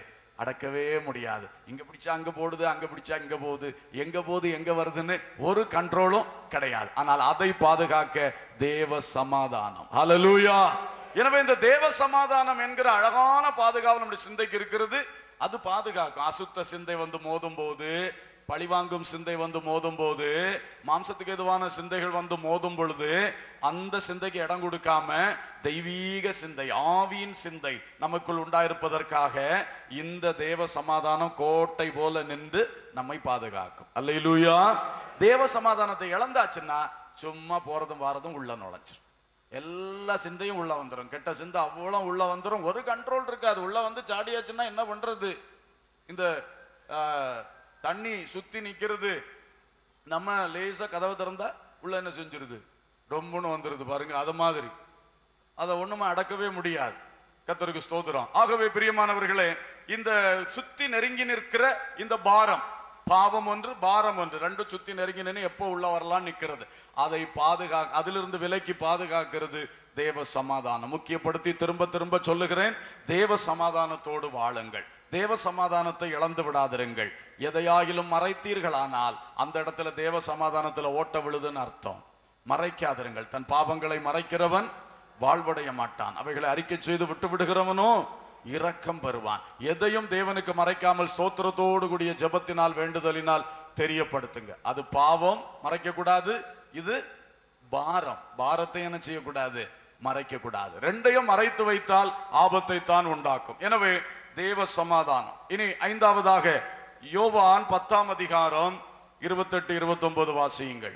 S1: அடக்கவே முடியாது இங்க பிடிச்சா அங்க போடுது அங்க பிடிச்சா இங்க போகுது எங்க போகுது எங்க வருதுன்னு ஒரு கண்ட்ரோலும் கிடையாது ஆனால் அதை பாதுகாக்க தேவ சமாதானம் ஹalleluya எனவே இந்த தேவ சமாதானம் என்கிற அழகான பாதுகாவல் நம்முடைய சிந்தைக்கு இருக்கிறது அது பாதுகாக்கும் அசுத்த சிந்தை வந்து மோதும் போது பழிவாங்கும் சிந்தை வந்து மோதும் போது மாம்சத்துக்கு எதுவான சிந்தைகள் வந்து மோதும் பொழுது அந்த சிந்தைக்கு இடம் கொடுக்காம தெய்வீக சிந்தை ஆவியின் சிந்தை நமக்குள் உண்டாயிருப்பதற்காக இந்த தேவ சமாதானம் கோட்டை போல நின்று நம்மை பாதுகாக்கும் அல்லையிலூயா தேவ சமாதானத்தை இழந்தாச்சுன்னா சும்மா போறதும் வாரதும் உள்ள நுழைச்சிரும் எல்லா சிந்தையும் உள்ள வந்துடும் கெட்ட சிந்தை அவ்வளோ உள்ள வந்துடும் ஒரு கண்ட்ரோல் இருக்காது உள்ள வந்து சாடியாச்சுன்னா என்ன பண்றது இந்த ஆ, தண்ணி சுத்தி நிக்கிறது நம்ம லேசா கதவை திறந்தா உள்ள என்ன செஞ்சிருது ரொம்பன்னு வந்துருது பாருங்க அது மாதிரி அதை ஒண்ணுமே அடக்கவே முடியாது கத்தருக்கு ஸ்தோத்திரம் ஆகவே பிரியமானவர்களே இந்த சுத்தி நெருங்கி நிற்கிற இந்த பாரம் பாவம் ஒன்று பாரம் ஒன்று ரெண்டும் சுத்தி நெருங்கி நின்று எப்போ உள்ள வரலாம் நிக்கிறது அதை பாதுகா அதிலிருந்து விலக்கி பாதுகாக்கிறது தேவ சமாதானம் முக்கியப்படுத்தி திரும்ப திரும்ப சொல்லுகிறேன் தேவ சமாதானத்தோடு வாழுங்கள் தேவ சமாதானத்தை இழந்து விடாதிருங்கள் எதையாகிலும் மறைத்தீர்களானால் அந்த இடத்துல தேவ சமாதானத்துல ஓட்ட விழுதுன்னு அர்த்தம் மறைக்காதிருங்கள் தன் பாவங்களை மறைக்கிறவன் வாழ்வடைய மாட்டான் அவைகளை அறிக்கை செய்து விட்டு விடுகிறவனோ இரக்கம் பெறுவான் எதையும் தேவனுக்கு மறைக்காமல் ஸ்தோத்திரத்தோடு கூடிய ஜெபத்தினால் வேண்டுதலினால் தெரியப்படுத்துங்க அது பாவம் மறைக்க கூடாது இது பாரம் பாரத்தை என்ன செய்யக்கூடாது மறைக்க கூடாது ரெண்டையும் மறைத்து வைத்தால் ஆபத்தை தான் உண்டாக்கும் எனவே தேவ சமாதானம் இனி ஐந்தாவதாக யோவான் பத்தாம் அதிகாரம் இருபத்தெட்டு இருபத்தொன்பது வாசியுங்கள்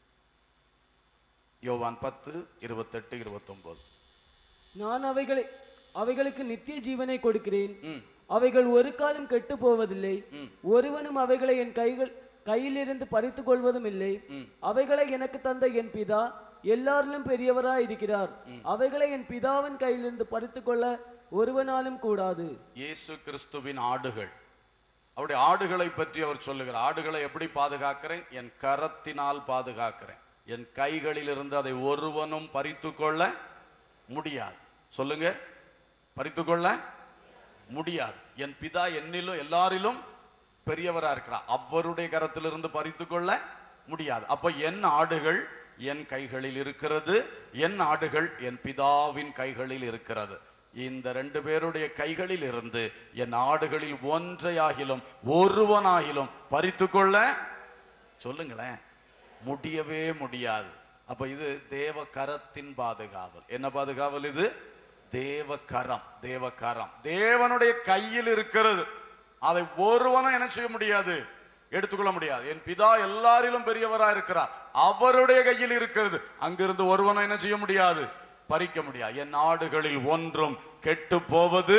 S1: யோவான் பத்து இருபத்தெட்டு இருபத்தொன்பது
S3: நான் அவைகளை அவைகளுக்கு நித்திய ஜீவனை கொடுக்கிறேன் அவைகள் ஒரு காலம் கெட்டு போவதில்லை ஒருவனும் அவைகளை என் கைகள் கையிலிருந்து பறித்துக் கொள்வதும் இல்லை அவைகளை எனக்கு தந்த என் பிதா எல்லாரிலும் பெரியவராய் இருக்கிறார் அவைகளை என் பிதாவின் கையிலிருந்து பறித்துக் கொள்ள ஒருவனாலும் கூடாது
S1: இயேசு கிறிஸ்துவின் ஆடுகள் அவருடைய ஆடுகளை பற்றி அவர் சொல்லுகிறார் ஆடுகளை எப்படி பாதுகாக்கிறேன் என் கரத்தினால் பாதுகாக்கிறேன் என் கைகளில் இருந்து அதை ஒருவனும் பறித்து கொள்ள முடியாது சொல்லுங்க பறித்து கொள்ள முடியாது என் பிதா என்னிலும் எல்லாரிலும் பெரியவரா இருக்கிறார் அவருடைய கரத்திலிருந்து பறித்து கொள்ள முடியாது அப்ப என் ஆடுகள் என் கைகளில் இருக்கிறது என் ஆடுகள் என் பிதாவின் கைகளில் இருக்கிறது இந்த ரெண்டு பேருடைய கைகளில் இருந்து என் ஆடுகளில் ஒன்றையாகிலும் ஒருவனாகிலும் பறித்து கொள்ள சொல்லுங்களேன் முடியவே முடியாது அப்ப இது தேவ கரத்தின் பாதுகாவல் என்ன பாதுகாவல் இது தேவ கரம் தேவ கரம் தேவனுடைய கையில் இருக்கிறது அதை ஒருவனும் என்ன செய்ய முடியாது எடுத்துக்கொள்ள முடியாது என் பிதா எல்லாரிலும் பெரியவரா இருக்கிறார் அவருடைய கையில் இருக்கிறது அங்கிருந்து ஒருவனும் என்ன செய்ய முடியாது பறிக்க முடியாது என் நாடுகளில் ஒன்றும் கெட்டு போவது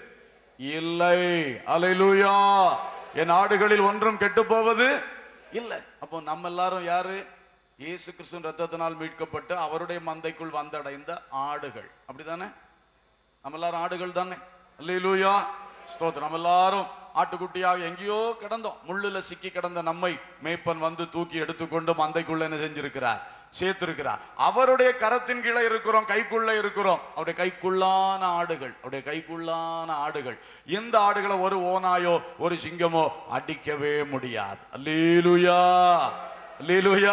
S1: இல்லை அலையிலூயா என் ஆடுகளில் ஒன்றும் கெட்டு போவது இல்லை அப்போ நம்ம எல்லாரும் யாரு இயேசு கிறிஸ்துவின் ரத்தத்தினால் மீட்கப்பட்டு அவருடைய மந்தைக்குள் வந்தடைந்த ஆடுகள் அப்படிதானே நம்ம எல்லாரும் ஆடுகள் தானே அல்லேலூயா ஸ்தோத்திரம் நம்ம எல்லாரும் ஆட்டுக்குட்டியாக எங்கேயோ கிடந்தோம் முள்ளுல சிக்கி கிடந்த நம்மை மேய்ப்பன் வந்து தூக்கி எடுத்துக்கொண்டு மந்தைக்குள்ள என்ன செஞ்சிருக்கிறார் சேர்த்திருக்கிறார் அவருடைய கரத்தின் கீழே இருக்கிறோம் கைக்குள்ள இருக்கிறோம் அவருடைய கைக்குள்ளான ஆடுகள் அவருடைய கைக்குள்ளான ஆடுகள் இந்த ஆடுகளை ஒரு ஓனாயோ ஒரு சிங்கமோ அடிக்கவே முடியாது அல்லேலூயா அல்லேலூயா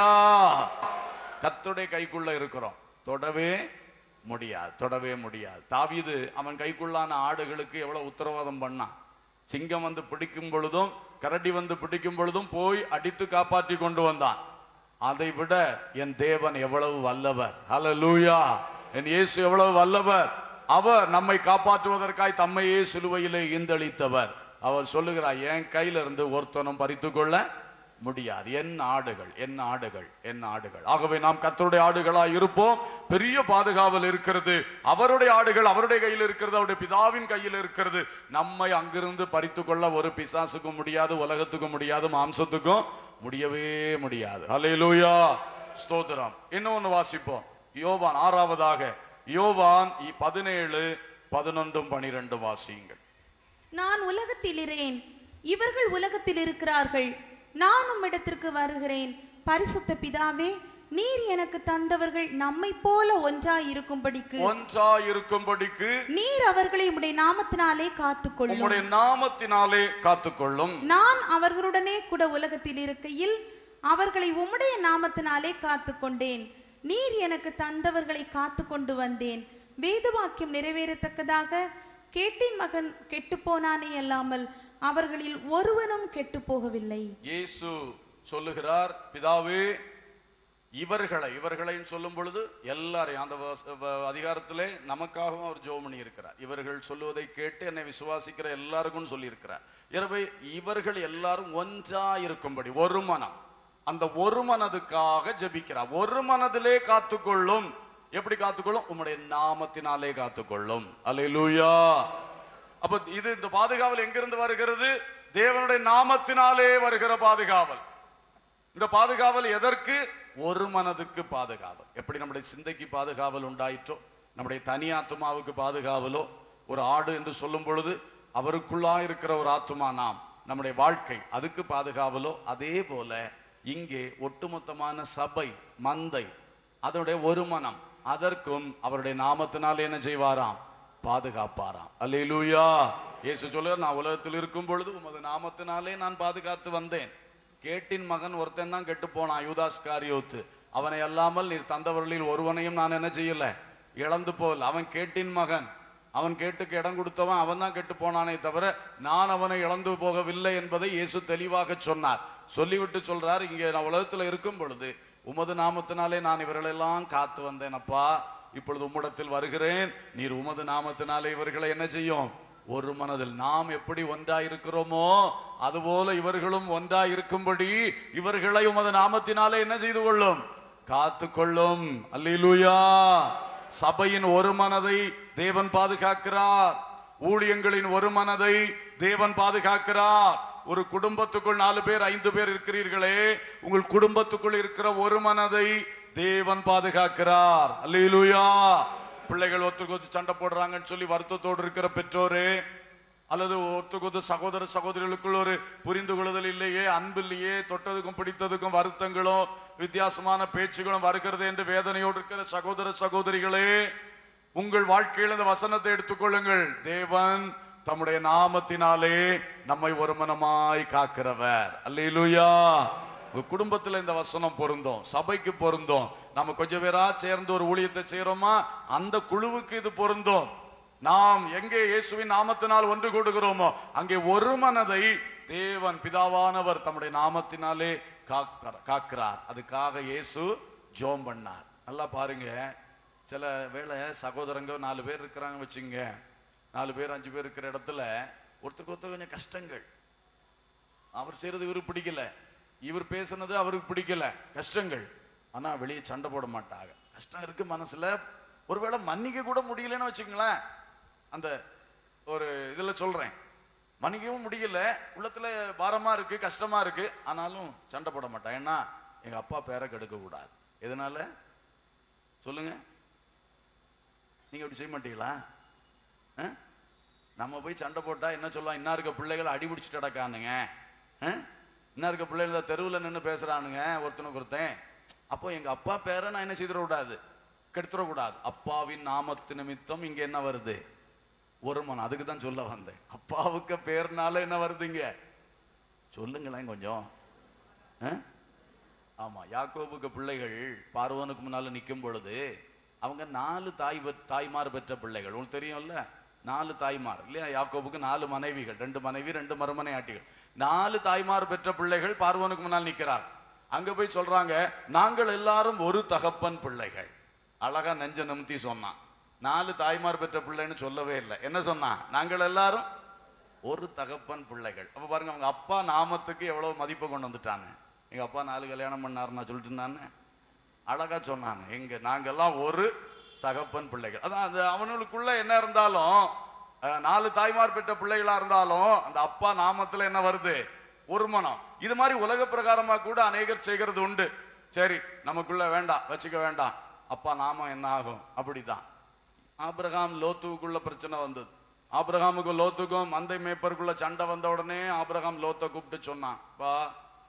S1: கர்த்தருடைய கைக்குள்ள இருக்கிறோம் தொடவே முடியாது தொடவே முடியாது தாவீது அவன் கைக்குள்ளான ஆடுகளுக்கு எவ்வளவு உத்தரவாதம் பண்ணான் சிங்கம் வந்து பிடிக்கும் பொழுதும் கரடி வந்து பிடிக்கும் பொழுதும் போய் அடித்து காப்பாற்றி கொண்டு வந்தான் அதை விட என் தேவன் எவ்வளவு வல்லவர் ஹalleluya என் இயேசு எவ்வளவு வல்லவர் அவர் நம்மை காப்பாற்றுவதற்காய் தம்மையே சிலுவையிலே ஈந்தளித்தவர் அவர் சொல்லுகிறார் என் கையில இருந்து ஒருத்தனும் பறித்து கொள்ள முடியாது என் ஆடுகள் என் ஆடுகள் என் ஆடுகள் ஆகவே நாம் கர்த்தருடைய ஆடுகளாய் இருப்போம் பெரிய பாதுகாவல் இருக்கிறது அவருடைய ஆடுகள் அவருடைய கையில் இருக்கிறது அவருடைய பிதாவின் கையில் இருக்கிறது நம்மை அங்கிருந்து பறித்து கொள்ள ஒரு பிசாசுக்கும் முடியாது உலகத்துக்கும் முடியாது மாம்சத்துக்கும் முடியவே முடியாது ஹalleluya ஸ்தோத்திரம் இன்னொன்னு வாசிப்போம் யோவான் ஆறாவதாக யோவான் இ- பதினேழு பதினொன்றும் பனிரெண்டும் வாசியுங்கள்
S2: நான் உலகத்தில் இரேன் இவர்கள் உலகத்தில் இருக்கிறார்கள் நான் உம்மிடத்திற்கு வருகிறேன் பரிசுத்த பிதாவே நீர் எனக்கு தந்தவர்கள் நம்மை போல ஒன்றாய் இருக்கும்படிக்கு
S1: ஒன்றா இருக்கும்படிக்கு
S2: நீர் அவர்களை உம்முடைய நாமத்தினாலே காத்துக்கொள்ளும்
S1: உம்முடைய நாமத்தினாலே காத்துக்கொள்ளும்
S2: நான் அவர்களுடனே கூட உலகத்தில் இருக்கையில் அவர்களை உம்முடைய நாமத்தினாலே காத்துக்கொண்டேன் நீர் எனக்கு தந்தவர்களை காத்து கொண்டு வந்தேன் வேதவாக்கியம் நிறைவேறத்தக்கதாக கேட்டின் மகன் கெட்டுப்போனானே அல்லாமல் அவர்களில் ஒருவனும் கெட்டு போகவில்லை
S1: இயேசு சொல்லுகிறார் பிதாவே இவர்களை இவர்களைன்னு சொல்லும் பொழுது எல்லாரையும் அந்த வச- வ- அதிகாரத்திலே நமக்காகவும் அவர் ஜோமணி இருக்கிறார் இவர்கள் சொல்லுவதை கேட்டு என்னை விசுவாசிக்கிற எல்லாருக்கும் சொல்லியிருக்கிறார் எனவே இவர்கள் எல்லாரும் ஒன்றா இருக்கும்படி ஒரு மனம் அந்த ஒரு மனதுக்காக ஜெபிக்கிறார் ஒரு மனதிலே காத்துக்கொள்ளும் எப்படி காத்துக்கொள்ளும் உம்முடைய நாமத்தினாலே காத்துக்கொள்ளும் அல்லேலூயா அப்ப இது இந்த பாதுகாவல் எங்கிருந்து வருகிறது தேவனுடைய நாமத்தினாலே வருகிற பாதுகாவல் இந்த பாதுகாவல் எதற்கு ஒரு மனதுக்கு பாதுகாவல் எப்படி நம்முடைய சிந்தைக்கு பாதுகாவல் உண்டாயிற்றோ நம்முடைய தனி ஆத்மாவுக்கு பாதுகாவலோ ஒரு ஆடு என்று சொல்லும் பொழுது அவருக்குள்ளா இருக்கிற ஒரு ஆத்மா நாம் நம்முடைய வாழ்க்கை அதுக்கு பாதுகாவலோ அதே போல இங்கே ஒட்டுமொத்தமான சபை மந்தை அதனுடைய ஒரு மனம் அதற்கும் அவருடைய நாமத்தினால் என்ன செய்வாராம் பாதுகாப்பாராம் அல்லேலூயா இயேசு சொல்லுவார் நான் உலகத்தில் இருக்கும் பொழுது உமது நாமத்தினாலே நான் பாதுகாத்து வந்தேன் கேட்டின் மகன் ஒருத்தன் தான் கெட்டு போனான் யூதாஸ் காரியோத்து அவனை அல்லாமல் நீர் தந்தவர்களில் ஒருவனையும் நான் என்ன செய்யல இழந்து போகல அவன் கேட்டின் மகன் அவன் கேட்டுக்கு இடம் கொடுத்தவன் அவன் தான் கெட்டு போனானே தவிர நான் அவனை இழந்து போகவில்லை என்பதை இயேசு தெளிவாக சொன்னார் சொல்லிவிட்டு சொல்றார் இங்கே நான் உலகத்தில் இருக்கும் பொழுது உமது நாமத்தினாலே நான் இவர்களெல்லாம் காத்து வந்தேன் அப்பா இப்பொழுது உம்மிடத்தில் வருகிறேன் நீர் உமது நாமத்தினாலே இவர்களை என்ன செய்யும் ஒரு மனதில் நாம் எப்படி ஒன்றாய் இருக்கிறோமோ அதுபோல இவர்களும் ஒன்றாய் இருக்கும்படி இவர்களை உமது நாமத்தினாலே என்ன செய்து கொள்ளும் காத்து கொள்ளும் அல்லேலூயா சபையின் ஒரு மனதை தேவன் பாதுகாக்கிறார் ஊழியங்களின் ஒரு மனதை தேவன் பாதுகாக்கிறார் ஒரு குடும்பத்துக்குள் நாலு பேர் ஐந்து பேர் இருக்கிறீர்களே உங்கள் குடும்பத்துக்குள் இருக்கிற ஒரு மனதை தேவன் பாதுகாக்கிறார் அல்லேலூயா பிள்ளைகள் ஒத்துக்கு ஒத்து சண்டை போடுறாங்கன்னு சொல்லி வருத்தத்தோடு இருக்கிற பெற்றோரே அல்லது ஒத்துக்கு ஒத்து சகோதர சகோதரிகளுக்குள் ஒரு புரிந்து கொள்ளுதல் இல்லையே அன்பு இல்லையே தொட்டதுக்கும் பிடித்ததுக்கும் வருத்தங்களும் வித்தியாசமான பேச்சுகளும் வருகிறது என்று வேதனையோடு இருக்கிற சகோதர சகோதரிகளே உங்கள் வாழ்க்கையில் இந்த வசனத்தை எடுத்துக்கொள்ளுங்கள் தேவன் தம்முடைய நாமத்தினாலே நம்மை ஒருமனமாய் காக்கிறவர் அல்லேலூயா உங்க குடும்பத்துல இந்த வசனம் பொருந்தும் சபைக்கு பொருந்தும் நம்ம கொஞ்சம் பேரா சேர்ந்து ஒரு ஊழியத்தை செய்யறோமா அந்த குழுவுக்கு இது பொருந்தும் நாம் எங்கே இயேசுவின் நாமத்தினால் ஒன்று கூடுகிறோமோ அங்கே ஒரு மனதை தேவன் பிதாவானவர் தம்முடைய நாமத்தினாலே காக்க- காக்கிறார் அதுக்காக இயேசு ஜோம் பண்ணார் நல்லா பாருங்க சில வேளை சகோதரங்க நாலு பேர் இருக்கிறாங்க வச்சுங்க நாலு பேர் அஞ்சு பேர் இருக்கிற இடத்துல ஒருத்தருக்கு ஒருத்தர் கொஞ்சம் கஷ்டங்கள் அவர் செய்யறது இவருக்கு பிடிக்கல இவர் பேசுனது அவருக்கு பிடிக்கல கஷ்டங்கள் ஆனா வெளியே சண்டை போட மாட்டாங்க கஷ்டம் இருக்கு மனசுல ஒருவேளை மன்னிக்க கூட முடியலன்னு வச்சுங்களேன் அந்த ஒரு இதுல சொல்றேன் மன்னிக்கவும் முடியல உள்ளத்துல பாரமா இருக்கு கஷ்டமா இருக்கு ஆனாலும் சண்டை போட மாட்டான் ஏன்னா எங்க அப்பா பேரை கெடுக்க கூடாது எதனால சொல்லுங்க நீங்க அப்படி செய்ய மாட்டீங்களா ஆ? நம்ம போய் சண்டை போட்டா என்ன சொல்லலாம் இன்னா இருக்க பிள்ளைகளை அடி பிடிச்சிட்டு கிடக்கானுங்க ஆ? இன்னா இருக்க பிள்ளைகள் தெருவில் நின்று பேசுறானுங்க ஒருத்தனுக்கு ஒருத்தன் அப்போ எங்க அப்பா பேரை நான் என்ன செய்திடக்கூடாது கெடுத்துடக்கூடாது அப்பாவின் நாமத்து நிமித்தம் இங்க என்ன வருது ஒரு மனம் அதுக்கு தான் சொல்ல வந்தேன் அப்பாவுக்கு பேர்னால என்ன வருதுங்க சொல்லுங்களேன் கொஞ்சம் ஆ? ஆமா யாக்கோபுக்கு பிள்ளைகள் பார்வோனுக்கு முன்னால நிற்கும் பொழுது அவங்க நாலு தாய் பெற்- தாய்மார் பெற்ற பிள்ளைகள் உங்களுக்கு தெரியும்ல நாலு தாய்மார் இல்லையா யாக்கோபுக்கு நாலு மனைவிகள் ரெண்டு மனைவி ரெண்டு மறுமனை ஆட்டிகள் நாலு தாய்மார் பெற்ற பிள்ளைகள் பார்வோனுக்கு முன்னால் நிற்கிறார் அங்க போய் சொல்றாங்க நாங்கள் எல்லாரும் ஒரு தகப்பன் பிள்ளைகள் அழகா நெஞ்ச நிமித்தி சொன்னான் நாலு தாய்மார் பெற்ற பிள்ளைன்னு சொல்லவே இல்லை என்ன சொன்னான் நாங்கள் எல்லாரும் ஒரு தகப்பன் பிள்ளைகள் அப்ப பாருங்க அவங்க அப்பா நாமத்துக்கு எவ்வளவு மதிப்பு கொண்டு வந்துட்டாங்க எங்க அப்பா நாலு கல்யாணம் பண்ணாருன்னா சொல்லிட்டு நான் அழகா சொன்னாங்க எங்க நாங்கெல்லாம் ஒரு தகப்பன் பிள்ளைகள் அதான் அது அவனுக்குள்ள என்ன இருந்தாலும் அஹ், நாலு தாய்மார் பெற்ற பிள்ளைகளா இருந்தாலும் அந்த அப்பா நாமத்துல என்ன வருது ஒரு மனம் இது மாதிரி உலக பிரகாரமா கூட அநேகர் செய்கிறது உண்டு சரி நமக்குள்ள வேண்டாம் வச்சுக்க வேண்டாம் அப்பா நாமம் என்ன ஆகும் அப்படிதான் ஆபிரகாம் லோத்துவுக்குள்ள பிரச்சனை வந்தது ஆபிரகாமுக்கும் லோத்துக்கும் மந்தை மேய்ப்பருக்குள்ள சண்டை வந்த உடனே ஆபிரகாம் லோத்தை கூப்பிட்டு சொன்னான் வா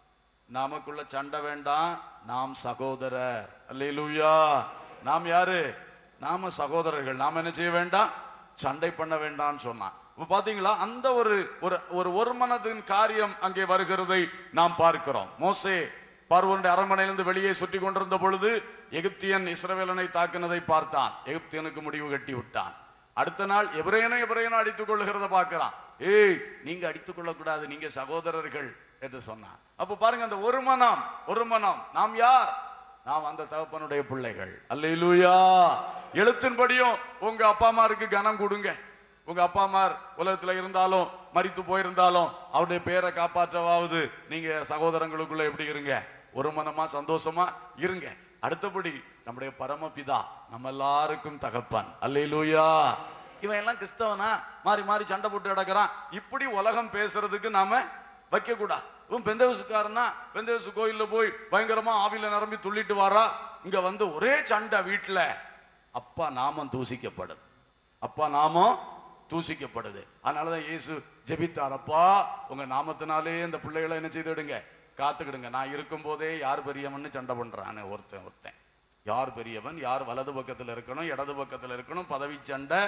S1: நமக்குள்ள சண்டை வேண்டாம் நாம் சகோதரர் அல்லேலூயா நாம் யாரு நாம சகோதரர்கள் நாம் என்ன செய்ய வேண்டாம் சண்டை பண்ண வேண்டாம்னு சொன்னான் இப்ப பாத்தீங்களா அந்த ஒரு ஒரு ஒரு ஒரு மனதின் காரியம் அங்கே வருகிறதை நாம் பார்க்கிறோம் மோசே பார்வோனுடைய அரண்மனையிலிருந்து வெளியே சுற்றி கொண்டிருந்த பொழுது எகிப்தியன் இஸ்ரவேலனை தாக்கினதை பார்த்தான் எகிப்தியனுக்கு முடிவு கட்டி விட்டான் அடுத்த நாள் எபிரேயனை எபிரேயனை அடித்துக் கொள்ளுகிறத பார்க்கிறான் ஏய் நீங்க அடித்துக் கொள்ளக்கூடாது நீங்க சகோதரர்கள் என்று சொன்னான் அப்ப பாருங்க அந்த ஒரு மனம் ஒரு மனம் நாம் யார் நாம் அந்த தகப்பனுடைய பிள்ளைகள் அல்லேலூயா எழுத்தின்படியும் உங்க அப்பா அம்மாருக்கு கனம் கொடுங்க உங்க அப்பா அம்மார் உலகத்துல இருந்தாலும் மரித்து போயிருந்தாலும் அவருடைய பேரை காப்பாற்றவாவது நீங்க சகோதரங்களுக்குள்ள எப்படி இருங்க ஒரு மனமா சந்தோஷமா இருங்க அடுத்தபடி நம்முடைய பரமபிதா நம்ம எல்லாருக்கும் தகப்பன் அல்லேலூயா இவன் எல்லாம் கிறிஸ்தவனா மாறி மாறி சண்டை போட்டு கிடக்குறான் இப்படி உலகம் பேசுறதுக்கு நாம வைக்க கூடாது இவன் பெந்தவசுக்காரனா பெந்தவசு கோயில்ல போய் பயங்கரமா ஆவில நிரம்பி துள்ளிட்டு வாரா இங்க வந்து ஒரே சண்டை வீட்டுல அப்பா நாமம் தூசிக்கப்படுது அப்பா நாமம் தூசிக்கப்படுது அதனாலதான் இயேசு ஜெபித்தார் அப்பா உங்க நாமத்தினாலே இந்த பிள்ளைகளை என்ன செய்துடுங்க காத்துக்கிடுங்க நான் இருக்கும் போதே யார் பெரியவன்னு சண்டை பண்றான்னு ஒருத்தன் ஒருத்தன் யார் பெரியவன் யார் வலது பக்கத்துல இருக்கணும் இடது பக்கத்துல இருக்கணும் பதவி சண்டை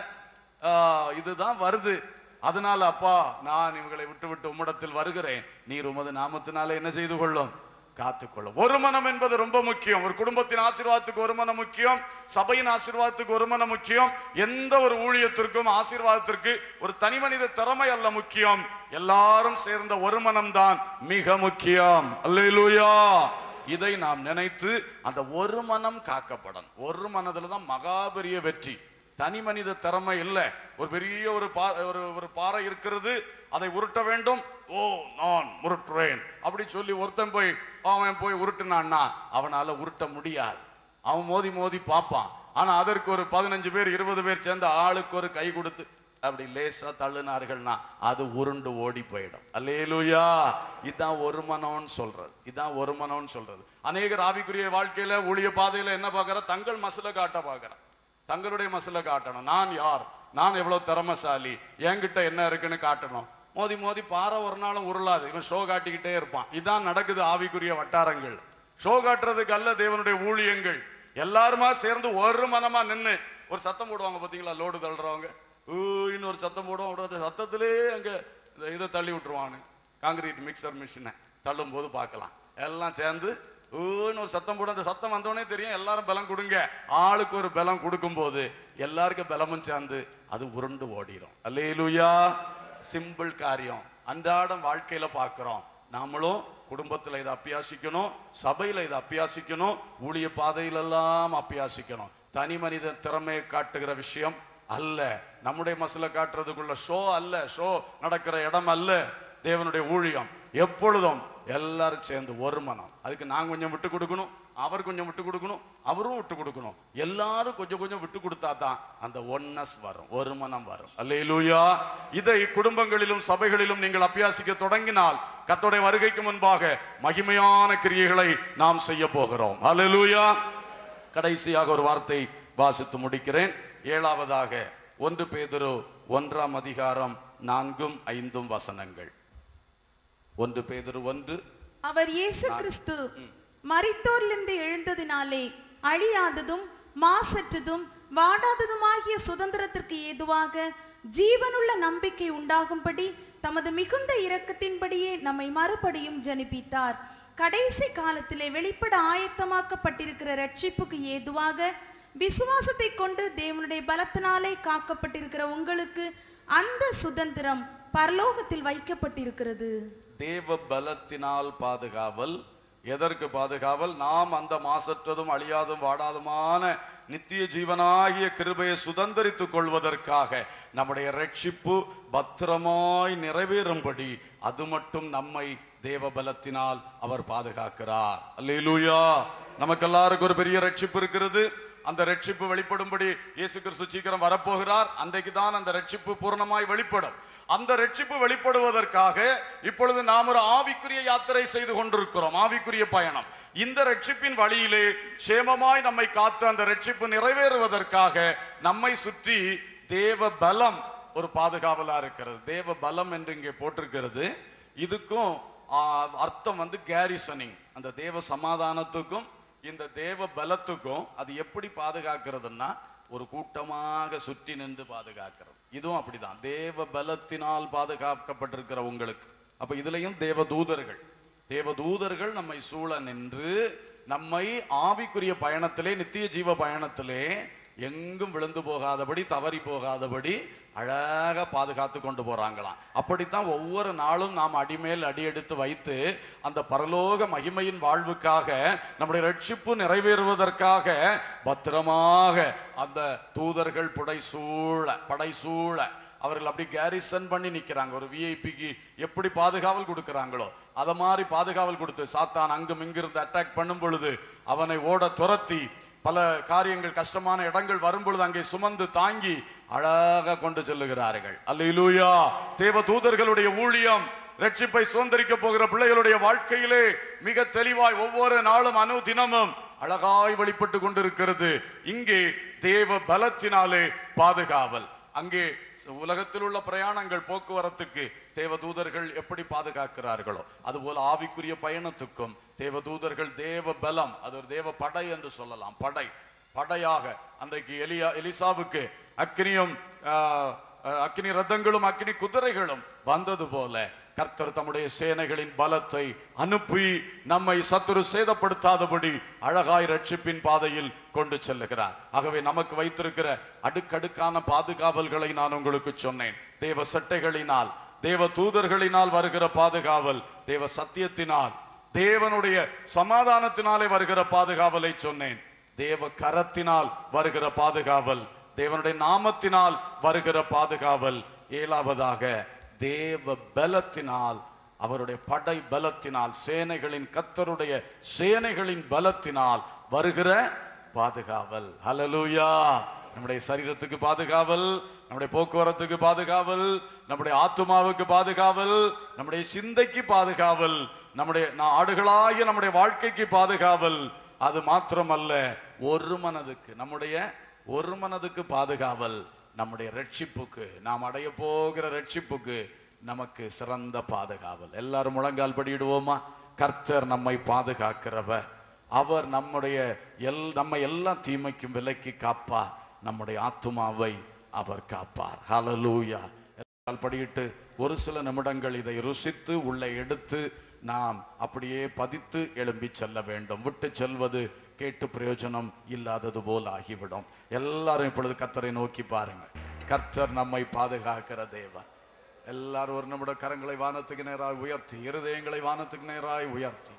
S1: ஆஹ், இதுதான் வருது அதனால அப்பா நான் இவங்களை விட்டு விட்டு உம்மிடத்தில் வருகிறேன் நீர் உமது நாமத்தினாலே என்ன செய்து கொள்ளும் காத்துக்கொள்ளும் ஒரு மனம் என்பது ரொம்ப முக்கியம் ஒரு குடும்பத்தின் ஆசீர்வாதத்துக்கு ஒரு மனம் முக்கியம் சபையின் ஆசீர்வாதத்துக்கு ஒரு மனம் முக்கியம் எந்த ஒரு ஊழியத்திற்கும் ஆசீர்வாதத்திற்கு ஒரு தனி மனித திறமை அல்ல முக்கியம் எல்லாரும் சேர்ந்த ஒரு மனம்தான் மிக முக்கியம் அல்லேலூயா இதை நாம் நினைத்து அந்த ஒரு மனம் காக்கப்படணும் ஒரு மனதுல தான் மகா பெரிய வெற்றி தனி மனித திறமை இல்லை ஒரு பெரிய ஒரு பா- ஒரு ஒரு பாறை இருக்கிறது அதை உருட்ட வேண்டும் ஓ நான் உருட்டுறேன் அப்படி சொல்லி ஒருத்தன் போய் அவன் போய் உருட்டுனான்னா அவனால உருட்ட முடியாது அவன் மோதி மோதி பார்ப்பான் ஆனா அதற்கு ஒரு பதினஞ்சு பேர் இருபது பேர் சேர்ந்து ஆளுக்கு ஒரு கை கொடுத்து அப்படி லேசா தள்ளுனார்கள்னா அது உருண்டு ஓடி போயிடும் அல்லேலூயா இதான் ஒரு மனம்னு சொல்றது இதான் ஒரு மனம்னு சொல்றது அநேகர் ஆவிக்குரிய வாழ்க்கையில ஊழிய பாதையில என்ன பார்க்கற தங்கள் மசில காட்ட பார்க்கற தங்களுடைய மசில காட்டணும் நான் யார் நான் எவ்வளவு திறமசாலி என்கிட்ட என்ன இருக்குன்னு காட்டணும் மோதி மோதி பாறை ஒரு நாளும் உருளாது இவன் ஷோ காட்டிக்கிட்டே இருப்பான் இதான் நடக்குது ஆவிக்குரிய வட்டாரங்கள் ஷோ காட்டுறதுக்கு அல்ல தேவனுடைய ஊழியங்கள் எல்லாருமா சேர்ந்து ஒரு மனமா நின்னு ஒரு சத்தம் போடுவாங்க பாத்தீங்களா லோடு தள்ளுறவங்க ஊன்னு ஒரு சத்தம் போடுவோம் விடுறது சத்தத்திலே அங்க இந்த இதை தள்ளி விட்டுருவானு காங்கிரீட் மிக்சர் மிஷினை தள்ளும் போது பார்க்கலாம் எல்லாம் சேர்ந்து ஊன்னு ஒரு சத்தம் போடும் அந்த சத்தம் வந்தோடனே தெரியும் எல்லாரும் பலம் கொடுங்க ஆளுக்கு ஒரு பலம் கொடுக்கும்போது எல்லாருக்கும் பலமும் சேர்ந்து அது உருண்டு ஓடிரும் அல்லேலூயா சிம்பிள் காரியம் அன்றாடம் வாழ்க்கையில பார்க்கிறோம் நாமளும் குடும்பத்துல இதை அப்பியாசிக்கணும் சபையில இதை அப்பியாசிக்கணும் ஊழிய பாதையிலெல்லாம் அப்பியாசிக்கணும் தனி மனித திறமையை காட்டுகிற விஷயம் அல்ல நம்முடைய மசில காட்டுறதுக்குள்ள ஷோ அல்ல ஷோ நடக்கிற இடம் அல்ல தேவனுடைய ஊழியம் எப்பொழுதும் எல்லாரும் சேர்ந்து ஒரு மனம் அதுக்கு நான் கொஞ்சம் விட்டு கொடுக்கணும் அவர் கொஞ்சம் விட்டு கொடுக்கணும் அவரும் விட்டு கொடுக்கணும் எல்லாரும் கொஞ்சம் கொஞ்சம் விட்டு கொடுத்தா தான் அந்த ஒன்னஸ் வரும் ஒரு மனம் வரும் அல்லேலூயா இதை குடும்பங்களிலும் சபைகளிலும் நீங்கள் அபியாசிக்க தொடங்கினால் கர்த்தருடைய வருகைக்கு முன்பாக மகிமையான கிரியைகளை நாம் செய்ய போகிறோம் அல்லேலூயா கடைசியாக ஒரு வார்த்தை வாசித்து முடிக்கிறேன் ஏழாவதாக ஒன்று பேதுரு ஒன்றாம் அதிகாரம் நான்கும் ஐந்தும் வசனங்கள் ஒன்று பேதுரு ஒன்று
S2: அவர் இயேசு கிறிஸ்து மரித்தோரிலிருந்து எழுந்ததினாலே அழியாததும் மாசற்றதும் வாடாததுமாகிய சுதந்திரத்திற்கு ஏதுவாக ஜீவனுள்ள நம்பிக்கை உண்டாகும்படி தமது மிகுந்த இரக்கத்தின்படியே நம்மை மறுபடியும் ஜனிப்பித்தார் கடைசி காலத்திலே வெளிப்பட ஆயத்தமாக்கப்பட்டிருக்கிற ரட்சிப்புக்கு ஏதுவாக விசுவாசத்தை கொண்டு தேவனுடைய பலத்தினாலே காக்கப்பட்டிருக்கிற உங்களுக்கு அந்த சுதந்திரம் பரலோகத்தில் வைக்கப்பட்டிருக்கிறது
S1: தேவ பலத்தினால் பாதுகாவல் எதற்கு பாதுகாவல் நாம் அந்த மாசற்றதும் அழியாதும் வாடாதுமான நித்திய ஜீவனாகிய கிருபையை சுதந்திரித்துக் கொள்வதற்காக நம்முடைய ரட்சிப்பு பத்திரமாய் நிறைவேறும்படி அது மட்டும் நம்மை தேவ பலத்தினால் அவர் பாதுகாக்கிறார் அல்லேலூயா நமக்கு எல்லாருக்கும் ஒரு பெரிய ரட்சிப்பு இருக்கிறது அந்த ரட்சிப்பு வெளிப்படும்படி இயேசு கிறிஸ்து சீக்கிரம் வரப்போகிறார் அன்றைக்கு தான் அந்த ரட்சிப்பு பூர்ணமாய் வெளிப்படும் அந்த ரட்சிப்பு வெளிப்படுவதற்காக இப்பொழுது நாம் ஒரு ஆவிக்குரிய யாத்திரை செய்து கொண்டிருக்கிறோம் ஆவிக்குரிய பயணம் இந்த ரட்சிப்பின் வழியிலே சேமமாய் நம்மை காத்து அந்த ரட்சிப்பு நிறைவேறுவதற்காக நம்மை சுற்றி தேவ பலம் ஒரு பாதுகாவலா இருக்கிறது தேவ பலம் என்று இங்கே போட்டிருக்கிறது இதுக்கும் ஆ, அர்த்தம் வந்து கேரிசனிங் அந்த தேவ சமாதானத்துக்கும் இந்த தேவ பலத்துக்கும் அது எப்படி பாதுகாக்கிறதுன்னா ஒரு கூட்டமாக சுற்றி நின்று பாதுகாக்கிறது இதுவும் அப்படிதான் தேவ பலத்தினால் பாதுகாக்கப்பட்டிருக்கிற உங்களுக்கு அப்ப இதுலயும் தேவ தூதர்கள் தேவ தூதர்கள் நம்மை சூழ நின்று நம்மை ஆவிக்குரிய பயணத்திலே நித்திய ஜீவ பயணத்திலே எங்கும் விழுந்து போகாதபடி தவறி போகாதபடி அழகா பாதுகாத்து கொண்டு போறாங்களாம் அப்படித்தான் ஒவ்வொரு நாளும் நாம் அடிமேல் அடி எடுத்து வைத்து அந்த பரலோக மகிமையின் வாழ்வுக்காக நம்முடைய ரட்சிப்பு நிறைவேறுவதற்காக பத்திரமாக அந்த தூதர்கள் புடை சூழ படை சூழ அவர்கள் அப்படி கேரிசன் பண்ணி நிக்கிறாங்க ஒரு விஐபிக்கு எப்படி பாதுகாவல் கொடுக்கறாங்களோ அத மாதிரி பாதுகாவல் கொடுத்து சாத்தான் அங்கும் இங்கிருந்து அட்டாக் பண்ணும் பொழுது அவனை ஓட துரத்தி பல காரியங்கள் கஷ்டமான இடங்கள் வரும் பொழுது அங்கே சுமந்து தாங்கி அழகாக கொண்டு செல்லுகிறார்கள் அல்லேலூயா தேவ தூதர்களுடைய ஊழியம் ரட்சிப்பை சுதந்திரிக்க போகிற பிள்ளைகளுடைய வாழ்க்கையிலே மிக தெளிவாய் ஒவ்வொரு நாளும் அனு தினமும் அழகாய் வெளிப்பட்டு கொண்டிருக்கிறது இங்கே தேவ பலத்தினாலே பாதுகாவல் அங்கே ச- உலகத்தில் உள்ள பிரயாணங்கள் போக்குவரத்துக்கு தேவதூதர்கள் எப்படி பாதுகாக்கிறார்களோ அதுபோல ஆவிக்குரிய பயணத்துக்கும் தேவதூதர்கள் தேவ பலம் அது ஒரு தேவ படை என்று சொல்லலாம் படை படையாக அன்றைக்கு எலியா எலிசாவுக்கு அக்னியும் ஆஹ், ஆஹ், அக்னி ரதங்களும் அக்னி குதிரைகளும் வந்தது போல கர்த்தர் தம்முடைய சேனைகளின் பலத்தை அனுப்பி நம்மை சத்துரு சேதப்படுத்தாதபடி அழகாய் ரட்சிப்பின் பாதையில் கொண்டு செல்லுகிறார் ஆகவே நமக்கு வைத்திருக்கிற அடுக்கடுக்கான பாதுகாவல்களை நான் உங்களுக்கு சொன்னேன் தேவ சட்டைகளினால் தேவ தூதர்களினால் வருகிற பாதுகாவல் தேவ சத்தியத்தினால் தேவனுடைய சமாதானத்தினாலே வருகிற பாதுகாவலை சொன்னேன் தேவ கரத்தினால் வருகிற பாதுகாவல் தேவனுடைய நாமத்தினால் வருகிற பாதுகாவல் ஏழாவதாக தேவ பலத்தினால் அவருடைய படை பலத்தினால் சேனைகளின் கத்தருடைய சேனைகளின் பலத்தினால் வருகிற பாதுகாவல் ஹalleluya நம்முடைய சரீரத்துக்கு பாதுகாவல் நம்முடைய போக்குவரத்துக்கு பாதுகாவல் நம்முடைய ஆத்துமாவுக்கு பாதுகாவல் நம்முடைய சிந்தைக்கு பாதுகாவல் நம்முடைய நா- ஆடுகளாகிய நம்முடைய வாழ்க்கைக்கு பாதுகாவல் அது மாத்திரமல்ல ஒரு மனதுக்கு நம்முடைய ஒரு மனதுக்கு பாதுகாவல் நம்முடைய ரட்சிப்புக்கு நாம் அடைய போகிற ரட்சிப்புக்கு நமக்கு சிறந்த பாதுகாவல் எல்லாரும் முழங்கால் படியிடுவோமா கர்த்தர் நம்மை பாதுகாக்கிறவர் அவர் நம்முடைய எல் நம்மை எல்லா தீமைக்கும் விலக்கி காப்பார் நம்முடைய ஆத்துமாவை அவர் காப்பார் ஹalleluya கால் படியிட்டு ஒரு சில நிமிடங்கள் இதை ருசித்து உள்ளே எடுத்து நாம் அப்படியே பதித்து எழும்பி செல்ல வேண்டும் விட்டு செல்வது கேட்டு பிரயோஜனம் இல்லாதது போல் ஆகிவிடும் எல்லாரும் இப்பொழுது கர்த்தரை நோக்கி பாருங்க கர்த்தர் நம்மை பாதுகாக்கிற தேவன் எல்லாரும் ஒரு நிமிட கரங்களை வானத்துக்கு நேராய் உயர்த்தி இருதயங்களை வானத்துக்கு நேராய் உயர்த்தி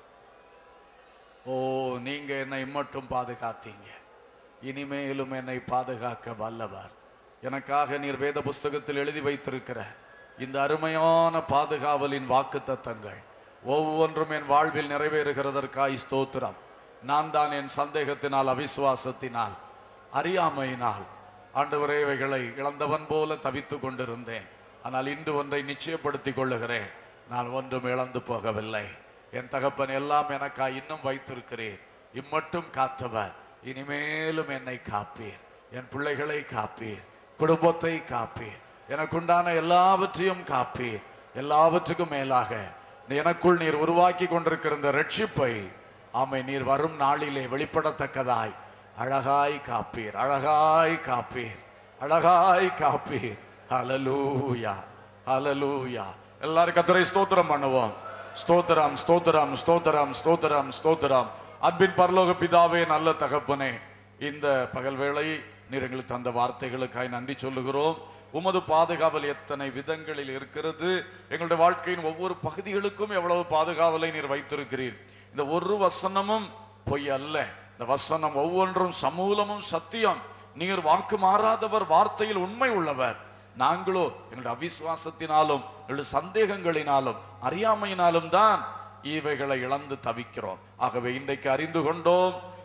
S1: ஓ நீங்க என்னை மட்டும் பாதுகாத்தீங்க இனிமேலும் என்னை பாதுகாக்க வல்லவர் எனக்காக நீர் வேத புஸ்தகத்தில் எழுதி வைத்திருக்கிற இந்த அருமையான பாதுகாவலின் வாக்கு தத்தங்கள் ஒவ்வொன்றும் என் வாழ்வில் நிறைவேறுகிறதற்காய் ஸ்தோத்திரம் நான் தான் என் சந்தேகத்தினால் அவிசுவாசத்தினால் அறியாமையினால் ஆண்டவரே இவைகளை இழந்தவன் போல தவித்துக் கொண்டிருந்தேன் ஆனால் இன்று ஒன்றை நிச்சயப்படுத்திக் கொள்ளுகிறேன் நான் ஒன்றும் இழந்து போகவில்லை என் தகப்பன் எல்லாம் எனக்காய் இன்னும் வைத்திருக்கிறேன் இம்மட்டும் காத்தவர் இனிமேலும் என்னை காப்பீர் என் பிள்ளைகளை காப்பீர் குடும்பத்தை காப்பீர் எனக்குண்டான எல்லாவற்றையும் காப்பீர் எல்லாவற்றுக்கும் மேலாக எனக்குள் நீர் உருவாக்கி கொண்டிருக்கிற இந்த ரட்சிப்பை ஆமை நீர் வரும் நாளிலே வெளிப்படத்தக்கதாய் அழகாய் காப்பீர் அழகாய் காப்பீர் அழகாய் காப்பீர் ஹalleluya ஹalleluya எல்லாரும் கர்த்தரை ஸ்தோத்திரம் பண்ணுவோம் ஸ்தோத்திரம் ஸ்தோத்திரம் ஸ்தோத்திரம் ஸ்தோத்திரம் ஸ்தோத்திரம் அன்பின் பரலோக பிதாவே நல்ல தகப்பனே இந்த பகல் வேளை நீர் எங்களுக்கு தந்த வார்த்தைகளுக்காய் நன்றி சொல்லுகிறோம் உமது பாதுகாவல் எத்தனை விதங்களில் இருக்கிறது எங்களுடைய வாழ்க்கையின் ஒவ்வொரு பகுதிகளுக்கும் எவ்வளவு பாதுகாவலை நீர் வைத்திருக்கிறீர் இந்த ஒரு வசனமும் பொய் அல்ல இந்த வசனம் ஒவ்வொன்றும் சமூலமும் சத்தியம் நீர் வாக்கு மாறாதவர் வார்த்தையில் உண்மை உள்ளவர் நாங்களோ எங்களுடைய அவிசுவாசத்தினாலும் எங்களுடைய சந்தேகங்களினாலும் அறியாமையினாலும் தான் இவைகளை இழந்து தவிக்கிறோம் ஆகவே இன்றைக்கு அறிந்து கொண்டோம்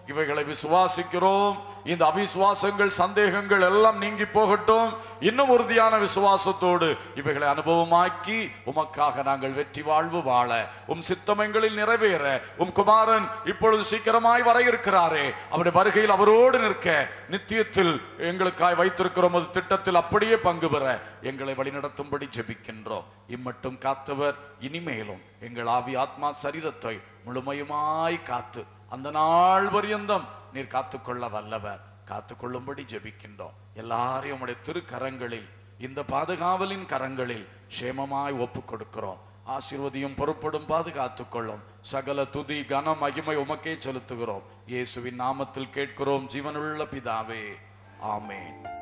S1: இவைகளை விசுவாசிக்கிறோம் இந்த அவிசுவாசங்கள் சந்தேகங்கள் எல்லாம் நீங்கி போகட்டும் இன்னும் உறுதியான விசுவாசத்தோடு இவைகளை அனுபவமாக்கி உமக்காக நாங்கள் வெற்றி வாழ்வு வாழ உம் சித்தமங்களில் நிறைவேற உம் குமாரன் இப்பொழுது சீக்கிரமாய் வர இருக்கிறாரே அவருடைய வருகையில் அவரோடு நிற்க நித்தியத்தில் எங்களுக்காய் வைத்திருக்கிற உமது திட்டத்தில் அப்படியே பங்கு பெற எங்களை வழிநடத்தும்படி ஜெபிக்கின்றோம் இம்மட்டும் காத்தவர் இனிமேலும் எங்கள் ஆவி ஆத்மா சரீரத்தை முழுமையுமாய் காத்து அந்த நாள் பரியந்தம் நீர் காத்துக்கொள்ள வல்லவர் காத்துக்கொள்ளும்படி ஜெபிக்கின்றோம் எல்லாரையும் உடைய திருக்கரங்களில் இந்த பாதுகாவலின் கரங்களில் சேமமாய் ஒப்பு கொடுக்கிறோம் ஆசீர்வதியும் பொறுப்படும் பாதுகாத்துக்கொள்ளும் சகல துதி கன மகிமை உமக்கே செலுத்துகிறோம் இயேசுவின் நாமத்தில் கேட்கிறோம் ஜீவனுள்ள பிதாவே ஆமென்